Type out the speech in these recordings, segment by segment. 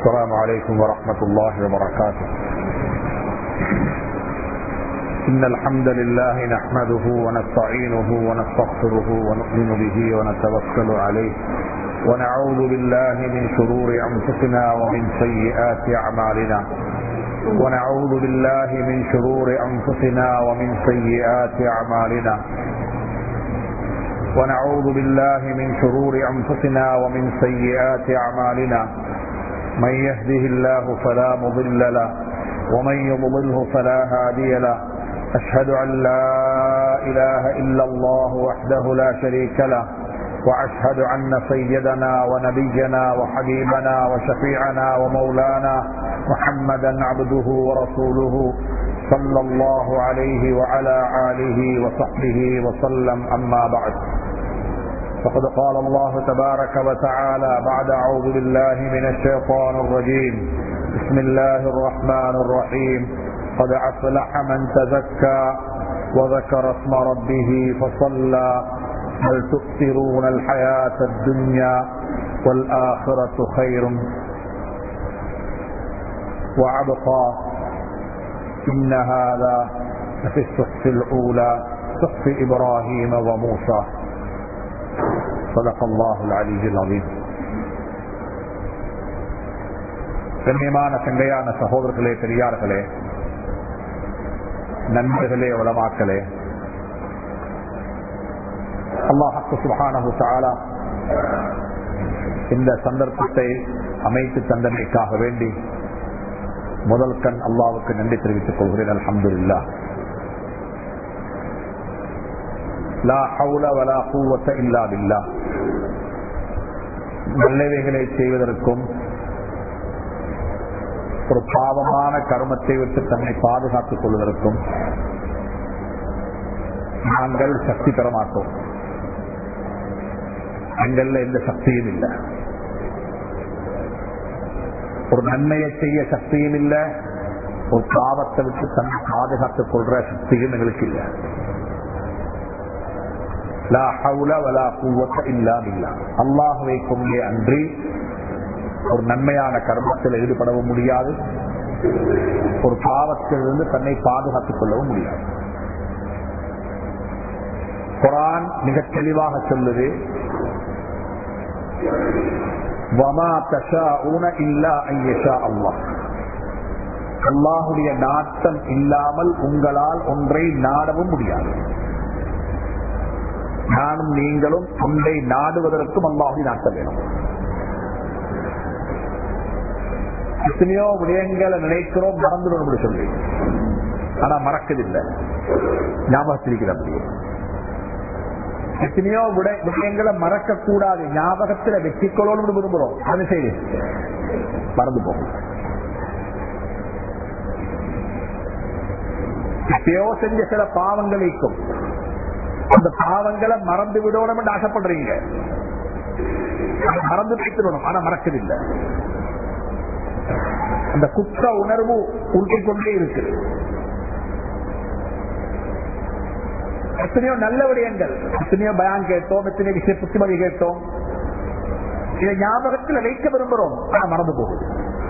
السلام عليكم ورحمة الله وبركاته إن الحمد لله نحمده ونستعينه ونستغفره ونؤمن به ونتوكل عليه ونعوذ بالله من شرور أنفسنا ومن سيئات أعمالنا ونعوذ بالله من شرور أنفسنا ومن سيئات أعمالنا ونعوذ بالله من شرور أنفسنا ومن سيئات أعمالنا من يهده الله فلا مضل له ومن يضلله فلا هادي له أشهد أن لا إله إلا الله وحده لا شريك له وأشهد أن سيدنا ونبينا وحبيبنا وشفيعنا ومولانا محمدا عبده ورسوله صلى الله عليه وعلى آله وصحبه وسلم أما بعد فقد قال الله تبارك وتعالى بعد أعوذ بالله من الشيطان الرجيم بسم الله الرحمن الرحيم قد أفلح من تزكى وذكر اسم ربه فصلى بل تؤثرون الحياة الدنيا والآخرة خير وعبقى إن هذا لفي الصحف الأولى صحف إبراهيم وموسى صدق الله العلي العظيم கண்ணியமான சங்கையான சகோதரர்களே பெரியார்களே நண்பர்களே உலமாக்களே அல்லாஹு சுபானு தாலா இந்த சந்தர்ப்பத்தை அமைத்து தந்தமைக்காக வேண்டி முதல் கண் அல்லாவுக்கு நன்றி தெரிவித்துக் கொள்கிறேன் அலமதுல்லா லா ஹவுல வலா கூவத்த இல்லா பில்லா நல்லவைகளை செய்வதற்கும் ஒரு பாவமான கர்மத்தை விட்டு தன்னை பாதுகாத்துக் கொள்வதற்கும் நாங்கள் சக்தி பெற மாட்டோம் எங்கள்ல எந்த சக்தியும் இல்லை ஒரு நன்மையை செய்ய சக்தியும் இல்லை ஒரு பாவத்தை விட்டு தன்னை பாதுகாத்துக் கொள்ற சக்தியும் எங்களுக்கு இல்லை அல்லாஹுவை கொண்டே அன்றி ஒரு நன்மையான கர்மத்தில் ஈடுபடவும் முடியாது ஒரு பாவத்திலிருந்து தன்னை பாதுகாத்துக் கொள்ளவும் முடியாது குரான் மிக தெளிவாக சொல்லுது அல்லாஹுடைய நாட்டம் இல்லாமல் உங்களால் ஒன்றை நாடவும் முடியாது நானும் நீங்களும் ஒன்றை நாடுவதற்கும் அல்லாஹுடைய நாட்டம் வேணும் எத்தனையோ விடயங்களை நினைக்கிறோம் மறந்துடும் சொல்லி ஆனா மறக்கதில்லை ஞாபகத்திருக்கிற அப்படியே எத்தனையோ விஷயங்களை மறக்க கூடாது ஞாபகத்துல வெற்றிக்கொள்ளணும் விரும்புறோம் அது செய்து மறந்து போகும் எப்பயோ செஞ்ச சில பாவங்கள் இருக்கும் அந்த பாவங்களை மறந்து விடணும் என்று ஆசைப்படுறீங்க மறந்து வைத்திடணும் ஆனா மறக்கதில்லை அந்த குற்ற உணர்வு உள்கிக் கொண்டே இருக்கு எத்தனையோ நல்ல விடயங்கள் எத்தனையோ பயான் கேட்டோம் எத்தனையோ விஷய புத்திமதி கேட்டோம் இதை ஞாபகத்தில் வைக்க விரும்புகிறோம் ஆனா மறந்து போகுது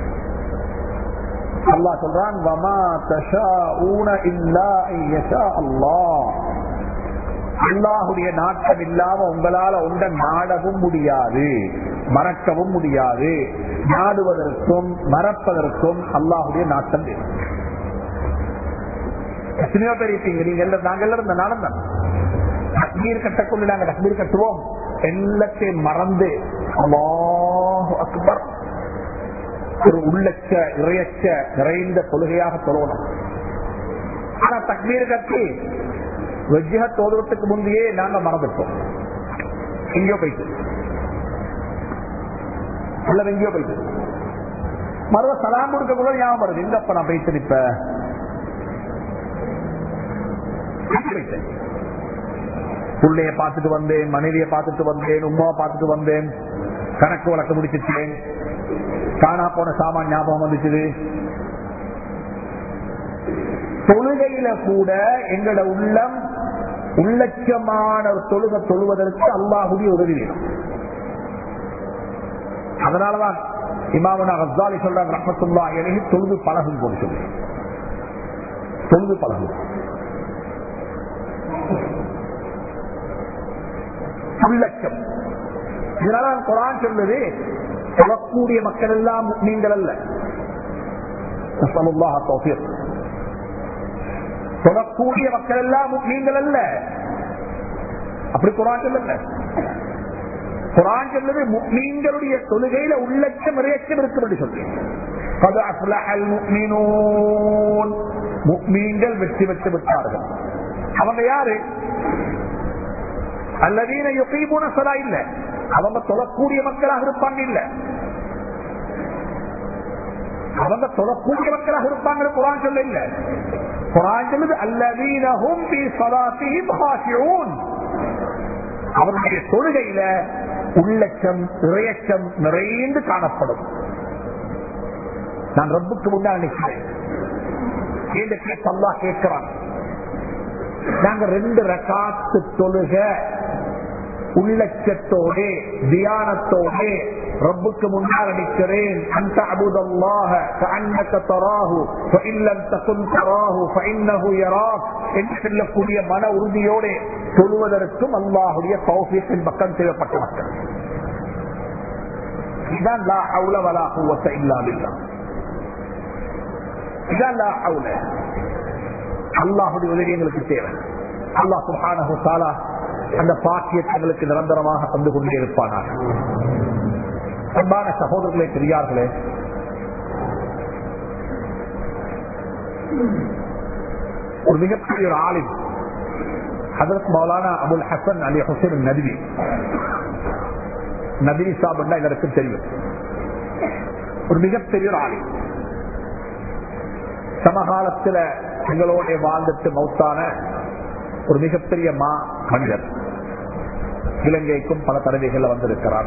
அல்லா சொல்றான் வமா தஷா ஊன இல்லா அல்லா அல்லாஹுடைய நாட்டம் இல்லாம உங்களால ஒன்றை நாடவும் முடியாது மறக்கவும் முடியாது நாடுவதற்கும் மறப்பதற்கும் அல்லாஹுடைய நாட்டம் வேணும் எத்தனையோ பேர் இருப்பீங்க நீங்க எல்லாம் நாங்க எல்லாரும் இந்த நாடம் தான் கஷ்மீர் கட்டக்குள்ள நாங்க கஷ்மீர் கட்டுவோம் எல்லாத்தையும் மறந்து அல்லாஹ் அக்பர் ஒரு உள்ளச்ச இறையச்ச நிறைந்த கொள்கையாக சொல்லணும் ஆனா தக்மீர் கட்டி வெஜ்ஜக தோதுறதுக்கு முந்தையே நாங்க மறந்துட்டோம் எங்கேயோ போயிட்டு அல்லது எங்கேயோ போயிட்டு மறுவ சலாம் கொடுக்க கூட ஞாபகம் வருது எங்கப்ப நான் போயிட்டு இப்ப பிள்ளைய பார்த்துட்டு வந்தேன் மனைவியை பார்த்துட்டு வந்தேன் உமாவை பார்த்துட்டு வந்தேன் கணக்கு வழக்க முடிச்சிட்டேன் காணா போன சாமான் ஞாபகம் வந்துச்சு தொழுகையில கூட எங்களோட உள்ளம் உள்ளட்சமான தொழுக தொழுவதற்கு அல்லாஹுடைய உதவி வேணும் அதனாலதான் இமாமனா ரஸ்தாலி சொல்றாங்க ரஹமத்துல்லா இலைஹி தொழுது பழகும் போது சொல்லி தொழுது பழகும் உள்ளச்சம் இதனால குரான் சொல்லுது தொழக்கூடிய மக்கள் எல்லாம் நீங்கள் அல்ல நஸ்அலுல்லாஹ தௌஃபீக். தொழக்கூடிய மக்கள் எல்லாம் நீங்கள் அல்ல அப்படி குரான் சொல்லல குரான் சொல்லுது முக்மீன்களுடைய தொழுகையில உள்ளச்சம் இறையச்சம் இருக்கும் என்று சொல்லி قد أفلح المؤمنون முக்மீன்கள் வெற்றி பெற்று விட்டார்கள் அவங்க யாரு அல்லதீன யுகீமுன சலா இல்ல அவங்க தொழக்கூடிய மக்களாக இருப்பாங்க இல்ல அவங்க தொழக்கூடிய மக்களாக இருப்பாங்க குரான் சொல்ல இல்ல குரான் சொல்லுது அல்லதீனஹும் பி ஸலாத்திஹிம் ஹாஷிஊன் அவருடைய தொழுகையில உள்ளச்சம் இறையச்சம் நிறைந்து காணப்படும் நான் ரப்புக்கு முன்னால் நிற்கிறேன் இந்த கேட்டு அல்லாஹ் கேட்கிறான் நாங்க ரெண்டு ரகாத்து தொழுக உள்ளச்சத்தோடு தியானத்தோடு ரப்புக்கு முன்னால் நிற்கிறேன் அந்த அபுதல்லாக கண்ணக்க தராகு இல்லம் தகுன் தராகு ஃபைன்னஹு யராக் என்று சொல்லக்கூடிய மன உறுதியோடு தொழுவதற்கும் அல்லாஹுடைய தௌஃபீக்கின் பக்கம் தேவைப்பட்ட மக்கள் இதான் லா ஹவுல வலா குவத்த இல்லா பில்லா இதான் லா ஹவுல அல்லாஹுடைய உதவி எங்களுக்கு தேவை அல்லாஹ் சுப்ஹானஹு தஆலா அந்த பாக்கியத்தை எங்களுக்கு நிரந்தரமாக தந்து கொண்டே இருப்பானார் அன்பான சகோதரர்களே பெரியார்களே ஒரு மிகப்பெரிய ஒரு ஆலிம் ஹதரத் மௌலானா அபுல் ஹசன் அலி ஹுசேன் நதிவி நதிவி சாப்னா எல்லாருக்கும் தெரியும் ஒரு மிகப்பெரிய ஒரு ஆலிம் சமகாலத்துல எங்களோட வாழ்ந்துட்டு மௌத்தான ஒரு மிகப்பெரிய மா மனிதர் இலங்கைக்கும் பல தடவைகள் வந்திருக்கிறார்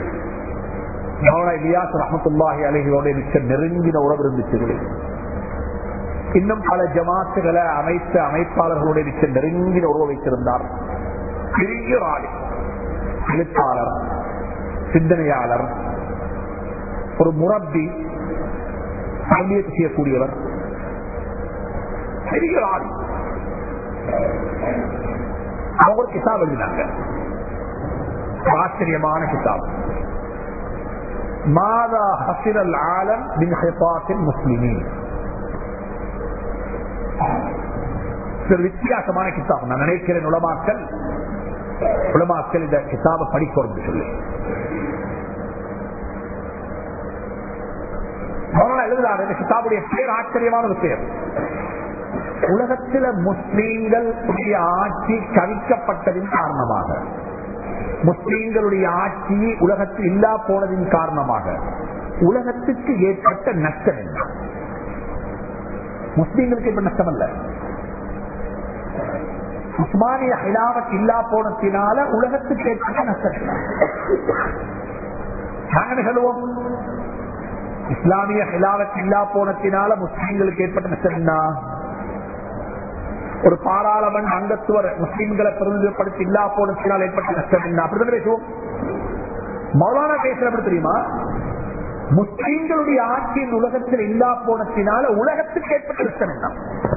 இலியாஸ் ரஹமத்துல்லாஹி அலைகளோட மிக்க நெருங்கின உறவு இருந்துச்சு இன்னும் பல ஜமாத்துகளை அமைத்த அமைப்பாளர்களோட மிக்க நெருங்கின உறவு வைத்திருந்தார் பெரிய ஒரு ஆளு எழுத்தாளர் சிந்தனையாளர் ஒரு முரப்பி கல்வியை செய்யக்கூடியவர் பெரிய ஒரு ஆள் அவங்க ஒரு கிதாப் எழுதினாங்க ஆச்சரியமான கிதாப் மாதா ஹசிரல் ஆலம் பின் ஹிபாத்தின் முஸ்லிமின் ஒரு வித்தியாசமான கிதாப் நான் நினைக்கிறேன் உலமாக்கல் உலமாக்கல் இந்த கிதாபை படிக்கணும் சொல்லி எழுதுறாரு இந்த கிதாபுடைய பேர் ஆச்சரியமான ஒரு பேர் உலகத்தில முஸ்லீம்கள் ஆட்சி கவிக்கப்பட்டதின் காரணமாக முஸ்லீம்களுடைய ஆட்சி உலகத்தில் இல்லா போனதின் காரணமாக உலகத்துக்கு ஏற்பட்ட நஷ்டம் என்ன முஸ்லீம்களுக்கு இப்ப நஷ்டம் அல்ல உஸ்மானிய ஹிலாவத் இல்லா போனத்தினால உலகத்துக்கு ஏற்பட்ட நஷ்டம் என்ன நாங்கள் சொல்லுவோம் இஸ்லாமிய ஹிலாவத் இல்லா போனத்தினால முஸ்லீம்களுக்கு ஏற்பட்ட நஷ்டம் என்ன ஒரு பாராளுமன்ற அங்கத்துவர் முஸ்லீம்களை பிரதிநிதிப்படுத்தி இல்லா போனத்தினால் ஏற்பட்ட நஷ்டம் என்ன அப்படி பேசுவோம் மௌலானா பேசுறது தெரியுமா முஸ்லீம்களுடைய ஆட்சியின் உலகத்தில் இல்லா போனத்தினால உலகத்துக்கு ஏற்பட்ட நஷ்டம் என்ன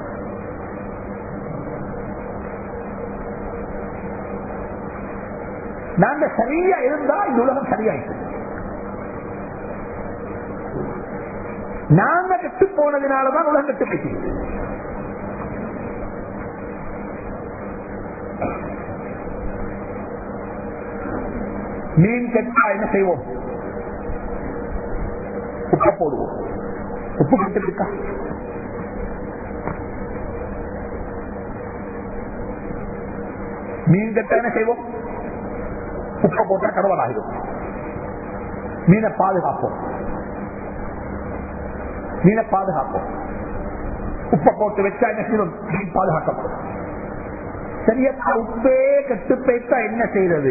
நாங்க சரியா இருந்தா இந்த உலகம் சரியாயிட்டு நாங்க கெட்டு போனதுனாலதான் உலகம் கெட்டு போயிட்டு மீன் கெட்டா என்ன செய்வோம் உப்ப போடுவோம் உப்பு கெட்டு இருக்கா மீன் கெட்டா என்ன செய்வோம் உப்ப போட்டா கடவுள் ஆகிடும் மீனை பாதுகாப்போம் மீனை பாதுகாப்போம் உப்ப போட்டு வச்சா என்ன செய்வோம் மீன் பாதுகாக்கப்படும் சரியா உப்பே கெட்டு போய்த்தா என்ன செய்யறது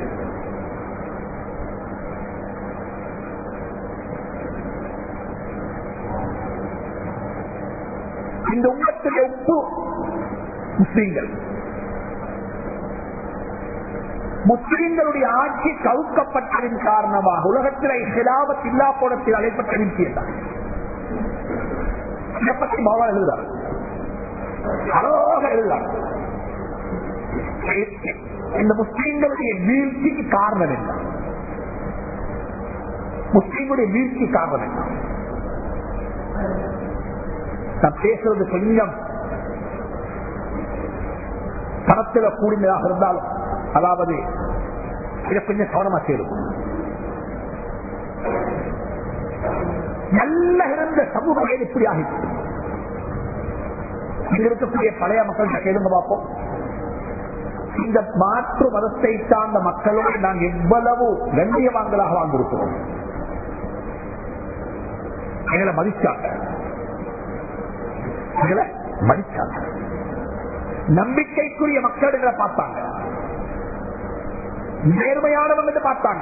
இந்த உலகத்திலே உப்பு முஸ்லீம்கள் முஸ்லிம்களுடைய ஆட்சி கவுக்கப்பட்டதின் காரணமாக உலகத்தில் ஹிலாபத் இல்லா போடத்தில் அழைப்பட்ட வீழ்ச்சியதான் இதை பற்றி மௌலா எழுதுறார் அழகாக எழுதுறார் இந்த முஸ்லிம்களுடைய வீழ்ச்சிக்கு காரணம் என்ன முஸ்லிம்களுடைய வீழ்ச்சி காரணம் என்ன நான் பேசுறது கொஞ்சம் பணத்தில் கூடினதாக இருந்தாலும் அதாவது இதை கொஞ்சம் கவனமா சேரும் நல்ல இருந்த சமூகம் ஏன் இப்படி ஆகிட்டு இங்க இருக்கக்கூடிய பழைய மக்கள்கிட்ட கேளுங்க பார்ப்போம் இந்த மாற்று மதத்தை சார்ந்த மக்களோடு நாங்கள் எவ்வளவு கண்ணியவான்களாக வாழ்ந்திருக்கிறோம் எங்களை மதிச்சாங்க எங்களை மதிச்சாங்க நம்பிக்கைக்குரிய மக்கள் எங்களை பார்த்தாங்க நேர்மையானவங்க பார்த்தாங்க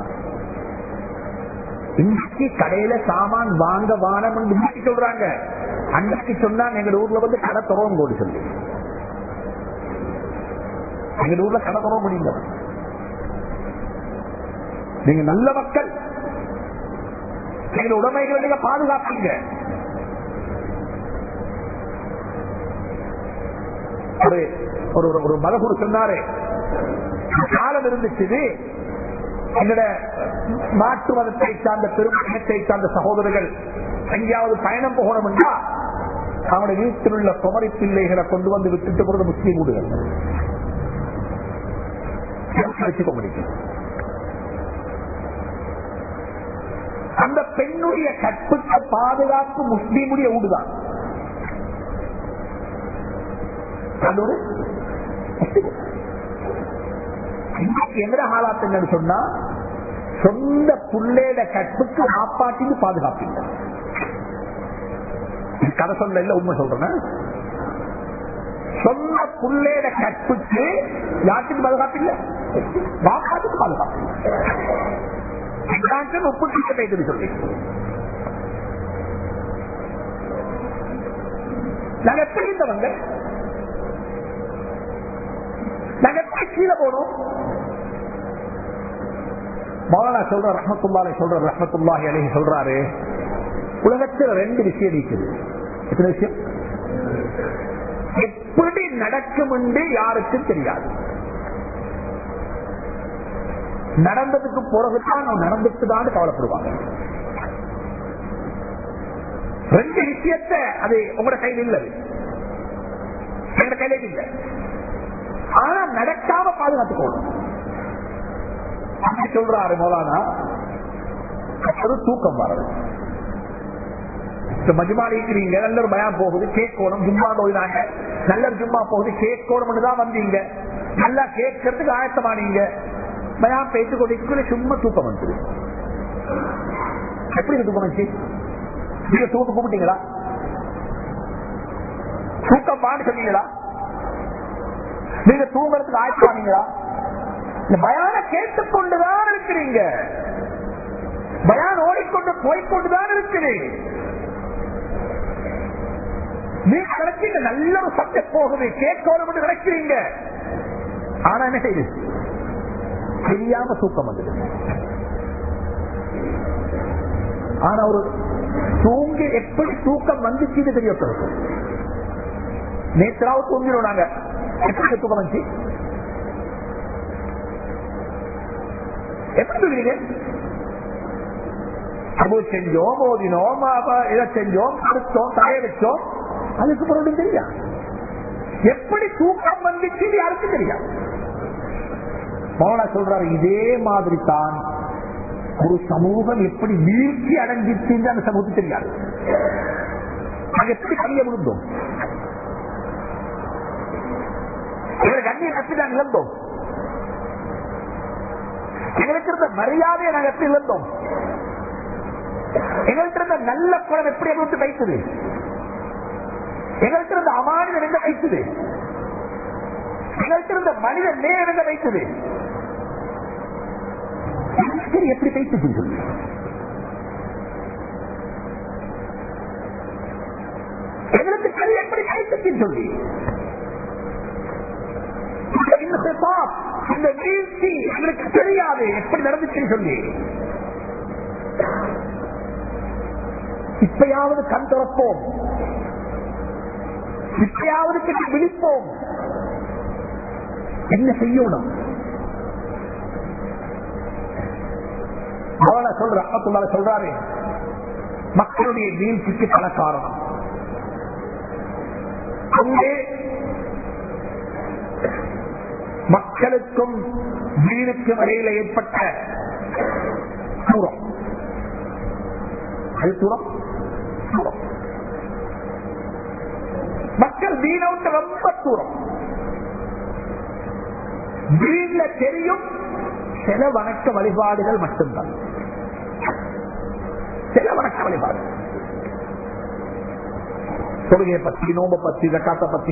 இன்னைக்கு கடையில சாமான் வாங்க வானம் இன்னைக்கு சொல்றாங்க அன்னைக்கு சொன்னா எங்க ஊர்ல வந்து கடை துறவும் கோடி சொல்லி எங்க ஊர்ல கடை துறவு முடியுங்க நீங்க நல்ல மக்கள் எங்க உடைமைகளை நீங்க பாதுகாப்பீங்க ஒரு ஒரு ஒரு மதகுரு சொன்னாரு காலம் இருந்துச்சு எங்கட மாற்று மதத்தை சார்ந்த பெருமத்தை சார்ந்த சகோதரர்கள் எங்கேயாவது பயணம் போகணும்னா அவனுடைய வீட்டில் உள்ள குமரி பிள்ளைகளை கொண்டு வந்து விட்டுட்டு போறது முஸ்லீம் வீடுகள் வச்சுக்க முடியும் அந்த பெண்ணுடைய கற்புக்கு பாதுகாப்பு முஸ்லீமுடைய வீடுதான் அது ஒரு எந்த ஹாலாத் என்னன்னு சொன்னா சொந்த புள்ளேட கற்புக்கு காப்பாற்றி பாதுகாப்பீங்க கதை சொல்ல இல்ல உண்மை சொல்றேன் சொந்த புள்ளேட கற்புக்கு யாருக்கும் பாதுகாப்பில்லை பாப்பாத்துக்கு பாதுகாப்பு ஒப்புட்டு பேசுது சொல்லி நாங்க தெரிந்தவங்க நாங்க எப்படி கீழே போனோம் மௌலானா சொல்ற ரஹமத்துல்லாலை சொல்ற ரஹமத்துல்லாஹி அலைஹி சொல்றாரு உலகத்தில் ரெண்டு விஷயம் இருக்குது எத்தனை விஷயம் எப்படி நடக்கும் என்று யாருக்கும் தெரியாது நடந்ததுக்கு பிறகுதான் நடந்துட்டு தான் கவலைப்படுவாங்க ரெண்டு விஷயத்த அது உங்களோட கையில் இல்லை எங்க கையில இல்லை ஆனா நடக்காம பாதுகாத்துக்கணும் அப்படி சொல்றாரு மோலானா ஒரு தூக்கம் வர்றது மஜுமா இருக்கிறீங்க நல்ல ஒரு பயம் போகுது கேட்கணும் ஜும்மா நோயினாங்க நல்ல ஜும்மா போகுது கேட்கணும் தான் வந்தீங்க நல்லா கேட்கறதுக்கு ஆயத்தமானீங்க பயம் பேச்சு கொண்டிருக்கல சும்மா தூக்கம் வந்துது எப்படி தூக்கம் வந்துச்சு நீங்க தூக்கம் கூப்பிட்டீங்களா தூக்கம் பாடு சொன்னீங்களா நீங்க தூங்குறதுக்கு ஆயத்தமானீங்களா இந்த பயான கேட்டுக்கொண்டுதான் இருக்கிறீங்க பயான் ஓடிக்கொண்டு போய்கொண்டுதான் இருக்குது நீங்க நினைச்சீங்க நல்ல ஒரு சப்ஜெக்ட் போகுது கேட்கணும் நினைக்கிறீங்க ஆனா என்ன செய்யுது தெரியாம தூக்கம் வந்தது ஆனா ஒரு தூங்கி எப்படி தூக்கம் வந்துச்சுன்னு தெரிய நேற்றாவது தூங்கிடும் நாங்க எப்படி தூக்கம் வந்துச்சு எப்படி தூங்குறீங்க அபு செஞ்சோம் ஓதினோம் இதை செஞ்சோம் அடுத்தோம் தலைய வச்சோம் அதுக்கு பிறகு தெரியா எப்படி தூக்கம் வந்துச்சு யாருக்கும் தெரியாது மௌனா சொல்றாரு இதே மாதிரி தான் ஒரு சமூகம் எப்படி வீழ்ச்சி அடைஞ்சிட்டு அந்த சமூகத்துக்கு தெரியாது நாங்க எப்படி கல்விய விழுந்தோம் கண்ணியை எப்படி நாங்கள் இழந்தோம் எங்களுக்கு இருந்த மரியாதையை நாங்கள் எப்படி இழந்தோம் எங்கள்கிட்ட இருந்த நல்ல குளம் எப்படி எங்களுக்கு வைத்தது எங்கள்கிட்ட இருந்த அமானிதம் எங்க வைத்தது எங்கள்கிட்ட இருந்த மனித நேரம் எங்க வைத்தது எப்படி வைத்தது சொல்லி எங்களுக்கு சரி எப்படி வைத்தது சொல்லி இந்த வீழ்ச்சி எங்களுக்கு தெரியாது எப்படி நடந்துச்சுன்னு சொல்லி இப்பயாவது கண் திறப்போம் இப்பயாவது கிட்ட விழிப்போம் என்ன செய்யணும் அவளை சொல்ற அப்பத்துள்ளார சொல்றாரு மக்களுடைய வீழ்ச்சிக்கு பல காரணம் அங்கே மக்களுக்கும் வீணுக்கும் இடையில ஏற்பட்ட தூரம் அது தூரம் தூரம் மக்கள் வீணவுட்டு ரொம்ப தூரம் வீண்ல தெரியும் சில வணக்க வழிபாடுகள் மட்டும்தான் சில வணக்க வழிபாடு தொழுகையை பத்தி நோம்ப பத்தி ஜக்காத்த பத்தி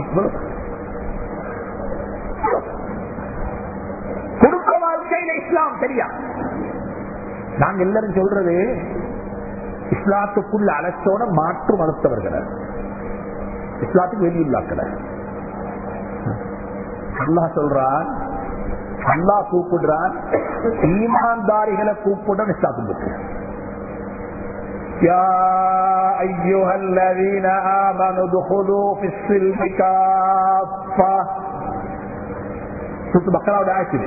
குடும்ப வாழ்க்கையில இஸ்லாம் தெரியா நாங்க எல்லாரும் சொல்றது இஸ்லாத்துக்குள்ள அழைச்சோட மாற்று மறுத்தவர்களை இஸ்லாத்துக்கு வெளியுள்ளாக்கல அல்லாஹ் சொல்றான் அல்லாஹ் கூப்பிடுறான் ஈமான்தாரிகளை கூப்பிடுற இஸ்லாத்துக்கு يا أيها الذين آمنوا ادخلوا في السلم كافة சுத்து மக்களோட ஆட்சி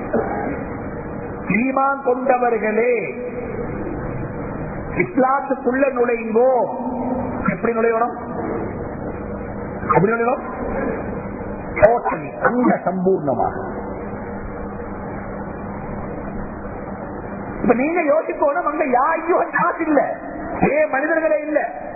ஈமான் கொண்டவர்களே இஸ்லாத்துக்குள்ள நுழைங்கோ எப்படி நுழையணும் எப்படி நுழையணும் டோட்டலி அங்க சம்பூர்ணமாக இப்ப நீங்க யோசிக்கணும் அங்க யா ஐயோ காசு இல்ல ஏ மனிதர்களே இல்ல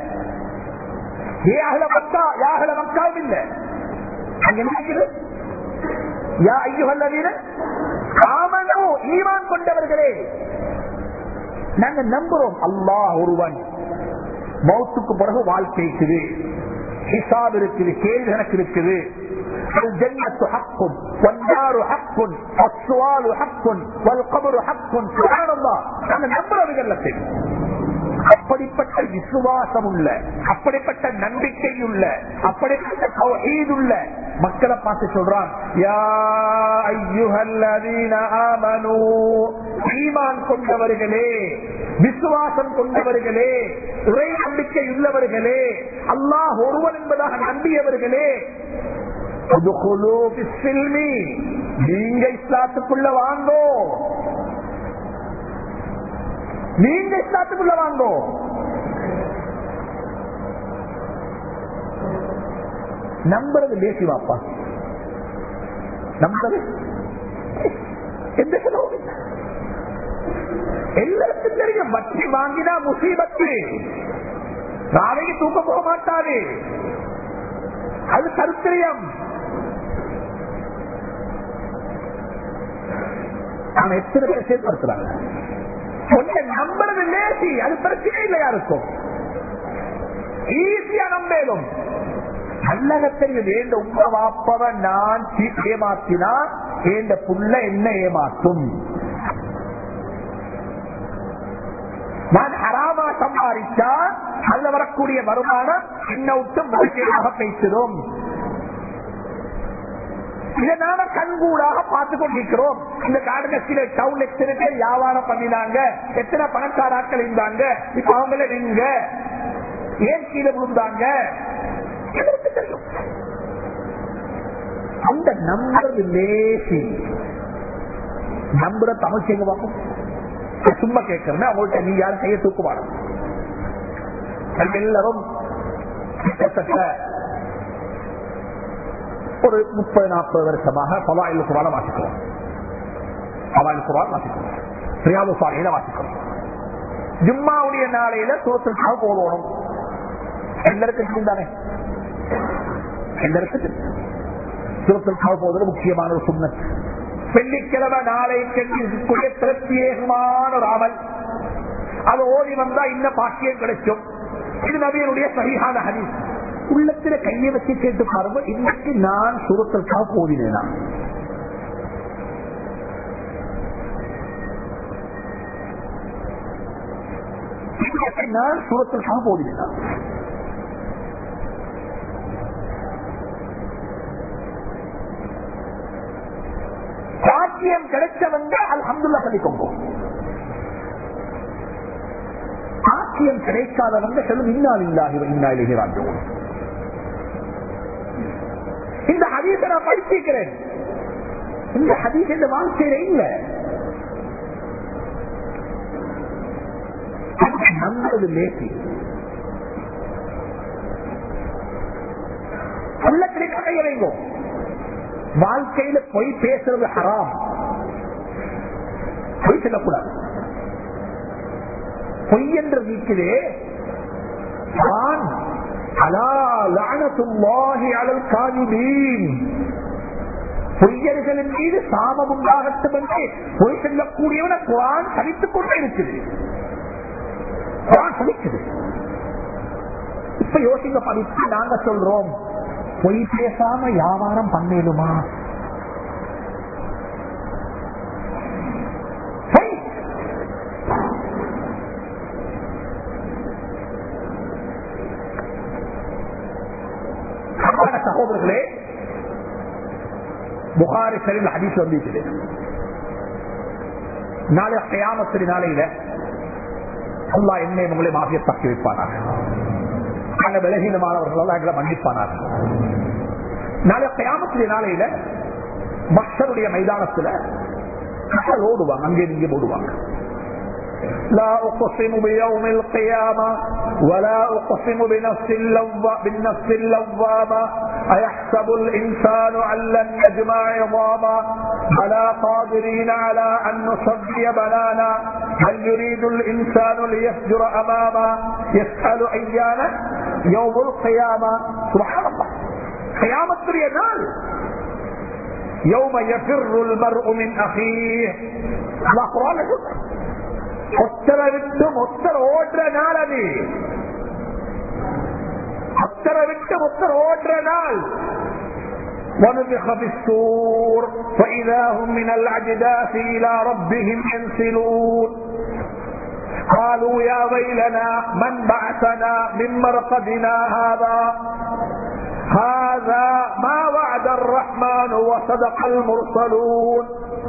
ஏ அகல மக்கா யாகல மக்காவும் இல்ல அங்க என்ன இருக்குது யா ஐயுகல்லவீன ஆமனோ ஈமான் கொண்டவர்களே நாங்க நம்புறோம் அல்லாஹ் ஒருவன் மௌத்துக்கு பிறகு வாழ்க்கை இருக்குது ஹிசாப் இருக்குது கேள்வி கணக்கு இருக்குது الجنة حق والنار حق والسؤال حق والقبر حق سبحان الله நாங்க நம்புறவர்கள் அப்படிப்பட்ட விசுவாசம் உள்ள அப்படிப்பட்ட நம்பிக்கை உள்ள அப்படிப்பட்ட தௌஹீத் உள்ள மக்களை பார்த்து சொல்றான் யா ஐயுஹல்லதீன ஆமனூ ஈமான் கொண்டவர்களே விசுவாசம் கொண்டவர்களே இறை நம்பிக்கை உள்ளவர்களே அல்லாஹ் ஒருவன் என்பதாக நம்பியவர்களே உதுகுலூ பிஸ்ஸில்மி. நீங்க இஸ்லாத்துக்குள்ள வாங்கோ நீங்க இஸ்லாத்துக்குள்ள வாங்கோ நம்புறது லேசி வாப்பா நம்புறது எந்த செலவும் இல்லை. எல்லாருக்கும் தெரியும் வட்டி வாங்கினா முசீபத்து நாளைக்கு தூக்க போக மாட்டாரு அது கருத்திரியம் அவன் எத்தனை பேர் செயல்படுத்துறாங்க உன்னை நம்புறது லேசி அது பிரச்சனை இல்லை யாருக்கும் ஈஸியா நம்பேலும் நல்லக தெரியுது ஏண்ட உங்க வாப்பவ நான் சீ- ஏமாத்தினா ஏண்ட புள்ள என்ன ஏமாத்தும் நான் ஹராமா சம்பாதிச்சா அதுல வரக்கூடிய வருமானம் என்ன விட்டு வாழ்க்கையாக பேசிடும் இதை நாம கண்கூடாக பார்த்து கொண்டிருக்கிறோம் இந்த காடுல சில டவுன் எத்தனை பேர் வியாபாரம் பண்ணினாங்க எத்தனை பணக்காராக்கள் இருந்தாங்க இப்ப அவங்கள நீங்க ஏன் கீழே விழுந்தாங்க எதற்கு தெரியும் அந்த நம்புறது லேசி நம்புற தமிழ் செய்ய பார்ப்போம் நான் சும்மா கேட்கிறேன் அவங்கள்ட்ட நீ யாரும் கையை தூக்குவாங்க எல்லாரும் கிட்டத்தட்ட ஒரு முப்பது நாற்பது வருஷமாக பவாயில் குரான வாசிக்கிறோம் பவாயில் குரான் வாசிக்கிறோம் ரியாது சாலையில வாசிக்கிறோம் ஜும்மாவுடைய நாளையில சூரத்திற்காக போகணும் எல்லாருக்கும் தெரிந்தானே எல்லாருக்கும் தெரியும் சூரத்திற்காக போவது முக்கியமான ஒரு சுண்ணத் வெள்ளிக்கிழமை நாளை இருக்கக்கூடிய பிரத்யேகமான ஒரு அமல் அது ஓடி வந்தா இன்ன பாக்கியம் கிடைக்கும் இது நபியனுடைய சரியான ஹதீஸ் உள்ளத்துல கையை வச்சு கேட்டு பாருங்க இன்னைக்கு நான் சுரத்திற்காக போதினேனா இன்னைக்கு நான் சுரத்திற்காக போதினேனா பாக்கியம் கிடைச்சவங்க அல்ஹம்துல்லா சொல்லிக்கோங்க பாக்கியம் கிடைக்காதவங்க சொல்லும் இன்னால் இல்லாஹி இன்னா இலகிறாங்க இந்த ஹதீஸை நான் படிச்சிருக்கிறேன் இந்த ஹதீஸ் இந்த வாழ்க்கையில இல்ல நம்புறது லேசி உள்ளத்திலே கடைய வைங்கோ வாழ்க்கையில பொய் பேசுறது ஹராம் பொய் சொல்லக்கூடாது பொய் என்று நீக்குதே அலா லானத்துல்லாஹி அலல் காதிபீன் பொய்யர்களின் மீது சாபம் உண்டாகட்டும் என்று பொய் சொல்லக்கூடியவன குரான் சலித்துக் கொண்டே இருக்குது குரான் சலிக்குது இப்ப யோசிங்க படித்து நாங்க சொல்றோம் பொய் பேசாம வியாபாரம் பண்ணேனுமா பொய். அன்பான சகோதரர்களே புகாரி சரிவில் ஹதீஸ் வந்திருக்குது நாளை கயாமத்திரி நாளையில அல்லா என்னை உங்களை மாஃபிய தாக்கி வைப்பானாக நாங்கள் விலகீனமானவர்கள் எல்லாம் எங்களை மன்னிப்பானாக நாளை கயாமத்திரி நாளையில மக்களுடைய மைதானத்துல மக்கள் ஓடுவாங்க அங்கே இங்கே ஓடுவாங்க لا أقسم بيوم القيامة ولا أقسم بنفس اللوامة بالنفس اللوامة أيحسب الإنسان أن لن يجمع عظاما بلى قادرين على أن نصبي بنانا هل يريد الإنسان ليفجر أماما يسأل أيان يوم القيامة سبحان الله قيامة الينال يوم يفر المرء من أخيه الله قرآن يقول ஒத்தரை விட்டு ஒத்தர் ஓடுற நாள் அது ஒத்தரை விட்டு ஒத்தர் ஓடுற நாள் ونفخ في السور فإذا هم من الأجداث إلى ربهم ينسلون قالوا يا ويلنا من بعثنا من مرقدنا هذا هذا ما وعد الرحمن وصدق المرسلون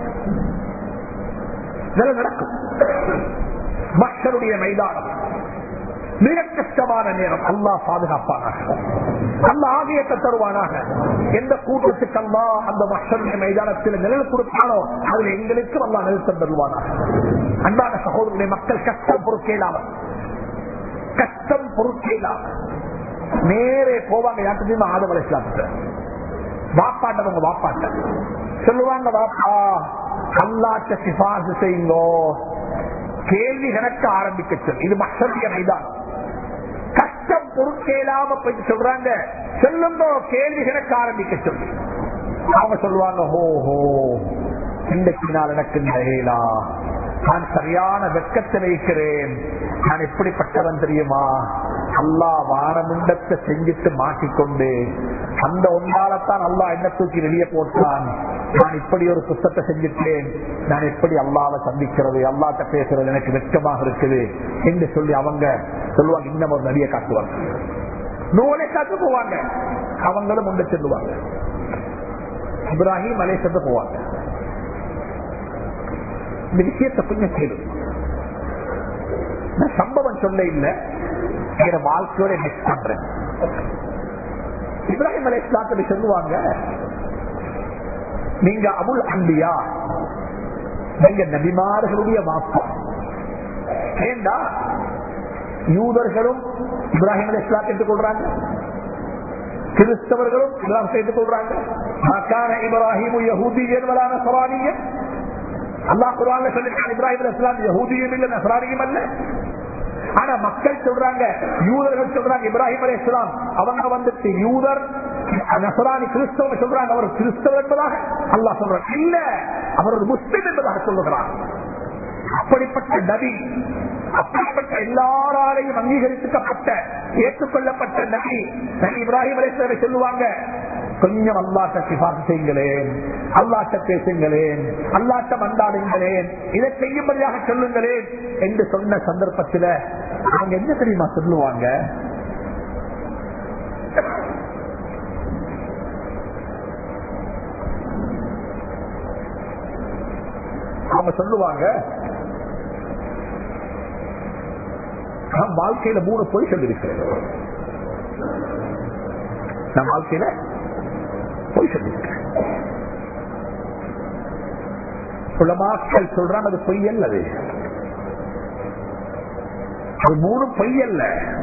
இதெல்லாம் நடக்கும் மக்களுடைய மைதானம் மிக கஷ்டமான நேரம் அல்லா பாதுகாப்பானாக அல்ல ஆகியத்தை தருவானாக எந்த கூட்டத்துக்கு அல்லா அந்த மக்களுடைய மைதானத்தில் நிழல் கொடுத்தானோ அதுல எங்களுக்கும் அல்லா நிறுத்தம் தருவானாக அன்பான சகோதரர்களை மக்கள் கஷ்டம் பொறுக்கேலாமல் கஷ்டம் பொறுக்கேலாமல் நேரே போவாங்க யாருக்குமே ஆதம் அலைஸ்லாத்துக்கு வாப்பாட்டவங்க வாப்பாட்ட சொல்லுவாங்க வாப்பா அல்லாட்ட சிபாசு செய்யுங்கோ கேள்வி கணக்க ஆரம்பிக்க சொல் இது மக்களுடைய மைதானம் கஷ்டம் பொருட்கேலாம போய் சொல்றாங்க சொல்லுங்கோ கேள்வி கணக்க ஆரம்பிக்க சொல்லு அவங்க சொல்லுவாங்க ஹோ ஹோ இன்றைக்கு நான் எனக்கு நகையிலா நான் சரியான வெக்கத்தில் இருக்கிறேன் நான் எப்படிப்பட்டவன் தெரியுமா அல்லா வாரமுண்டத்தை செஞ்சுட்டு மாட்டிக்கொண்டு அந்த ஒன்றாலத்தான் அல்லா என்ன தூக்கி வெளியே போட்டான் நான் இப்படி ஒரு குத்தத்தை செஞ்சுட்டேன் நான் எப்படி அல்லாவை சந்திக்கிறது அல்லாட்ட பேசுறது எனக்கு வெட்கமாக இருக்குது என்று சொல்லி அவங்க சொல்லுவாங்க இன்னும் ஒரு நடிகை காட்டுவாங்க நூலை காத்து போவாங்க அவங்களும் உண்டு செல்லுவாங்க இப்ராஹிம் மலேசத்து போவாங்க இந்த விஷயத்தை கொஞ்சம் கேளு நான் சம்பவம் சொல்ல இல்லை என் வாழ்க்கையோட மிஸ் பண்றேன் இப்ராஹிம் அலை இஸ்லாத்துல சொல்லுவாங்க நீங்க அபுல் அம்பியா நீங்க நபிமார்களுடைய மாப்பா ஏண்டா யூதர்களும் இப்ராஹிம் அலை இஸ்லாம் எடுத்துக்கொள்றாங்க கிறிஸ்தவர்களும் இஸ்லாம் சேர்த்துக் கொள்றாங்க இப்ராஹிம் யஹூதியன் வலான சவானியன் அல்லா குரான் சொல்லிருக்கான் இப்ராஹிம் இஸ்லாம் யஹூதியும் இல்ல நசரானியும் அல்ல ஆனா மக்கள் சொல்றாங்க யூதர்கள் சொல்றாங்க இப்ராஹிம் அலி இஸ்லாம் அவங்க வந்துட்டு யூதர் நசரானி கிறிஸ்தவ சொல்றாங்க அவர் கிறிஸ்தவர் என்பதாக அல்லா சொல்றாங்க இல்ல அவர் ஒரு முஸ்லிம் என்பதாக சொல்லுகிறார் அப்படிப்பட்ட நபி அப்படிப்பட்ட எல்லாராலையும் அங்கீகரிக்கப்பட்ட ஏற்றுக்கொள்ளப்பட்ட நபி நபி இப்ராஹிம் அலி சொல்லுவாங்க கொஞ்சம் அல்லாட்ட சிபாசு செய்யுங்களேன் அல்லாட்ட பேசுங்களேன் அல்லாட்ட மண்டாடுங்களேன் இதை செய்யும்படியாக சொல்லுங்களேன் என்று சொன்ன சந்தர்ப்பத்தில் அவங்க என்ன தெரியுமா சொல்லுவாங்க அவங்க சொல்லுவாங்க நான் வாழ்க்கையில மூணு பொய் சொல்லியிருக்கிறேன் நான் வாழ்க்கையில பொய் சொல்லியிருக்கிறேன் உலமாக்கள் சொல்றாங்க அது பொய் அல்ல அது அது மூணு பொய் அல்ல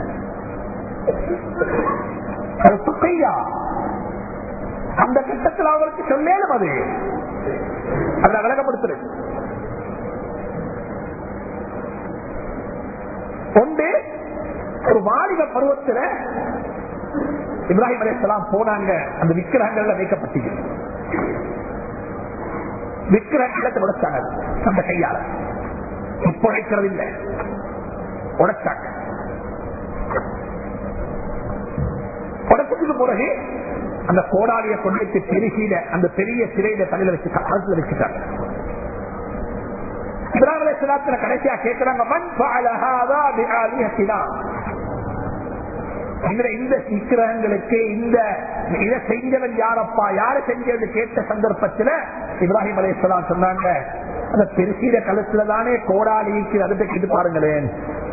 அது துக்கையா அந்த கட்டத்தில் அவருக்கு சொல்லேலும் அது அதை விளக்கப்படுத்துறது ஒன்று ஒரு வாலிப பருவத்தில் இப்ராஹிம் அலிஸ்லாம் போனாங்க அந்த விக்கிரகங்கள்ல வைக்கப்பட்டீங்க விக்கிரகங்களை உடைச்சாங்க அந்த கையால இப்ப உடைக்கிறது இல்லை உடைச்சாங்க உடைச்சதுக்கு பிறகு அந்த கோடாலியை கொண்டு பெருகில அந்த பெரிய சிறையில தலையில வச்சு கழுத்துல வச்சுட்டாங்க இப்ராஹிம் கடைசியா கேட்கிறாங்க மண் இந்த விக்கிரகங்களுக்கு இந்த இதை செஞ்சவன் யாரப்பா யாரு செஞ்சது கேட்ட சந்தர்ப்பத்தில் இப்ராஹிம் அலையாம் சொன்னாங்க அந்த பெருசீர கழுத்துல தானே கோடாலிக்கு அதுட்டு கேட்டு பாருங்களேன்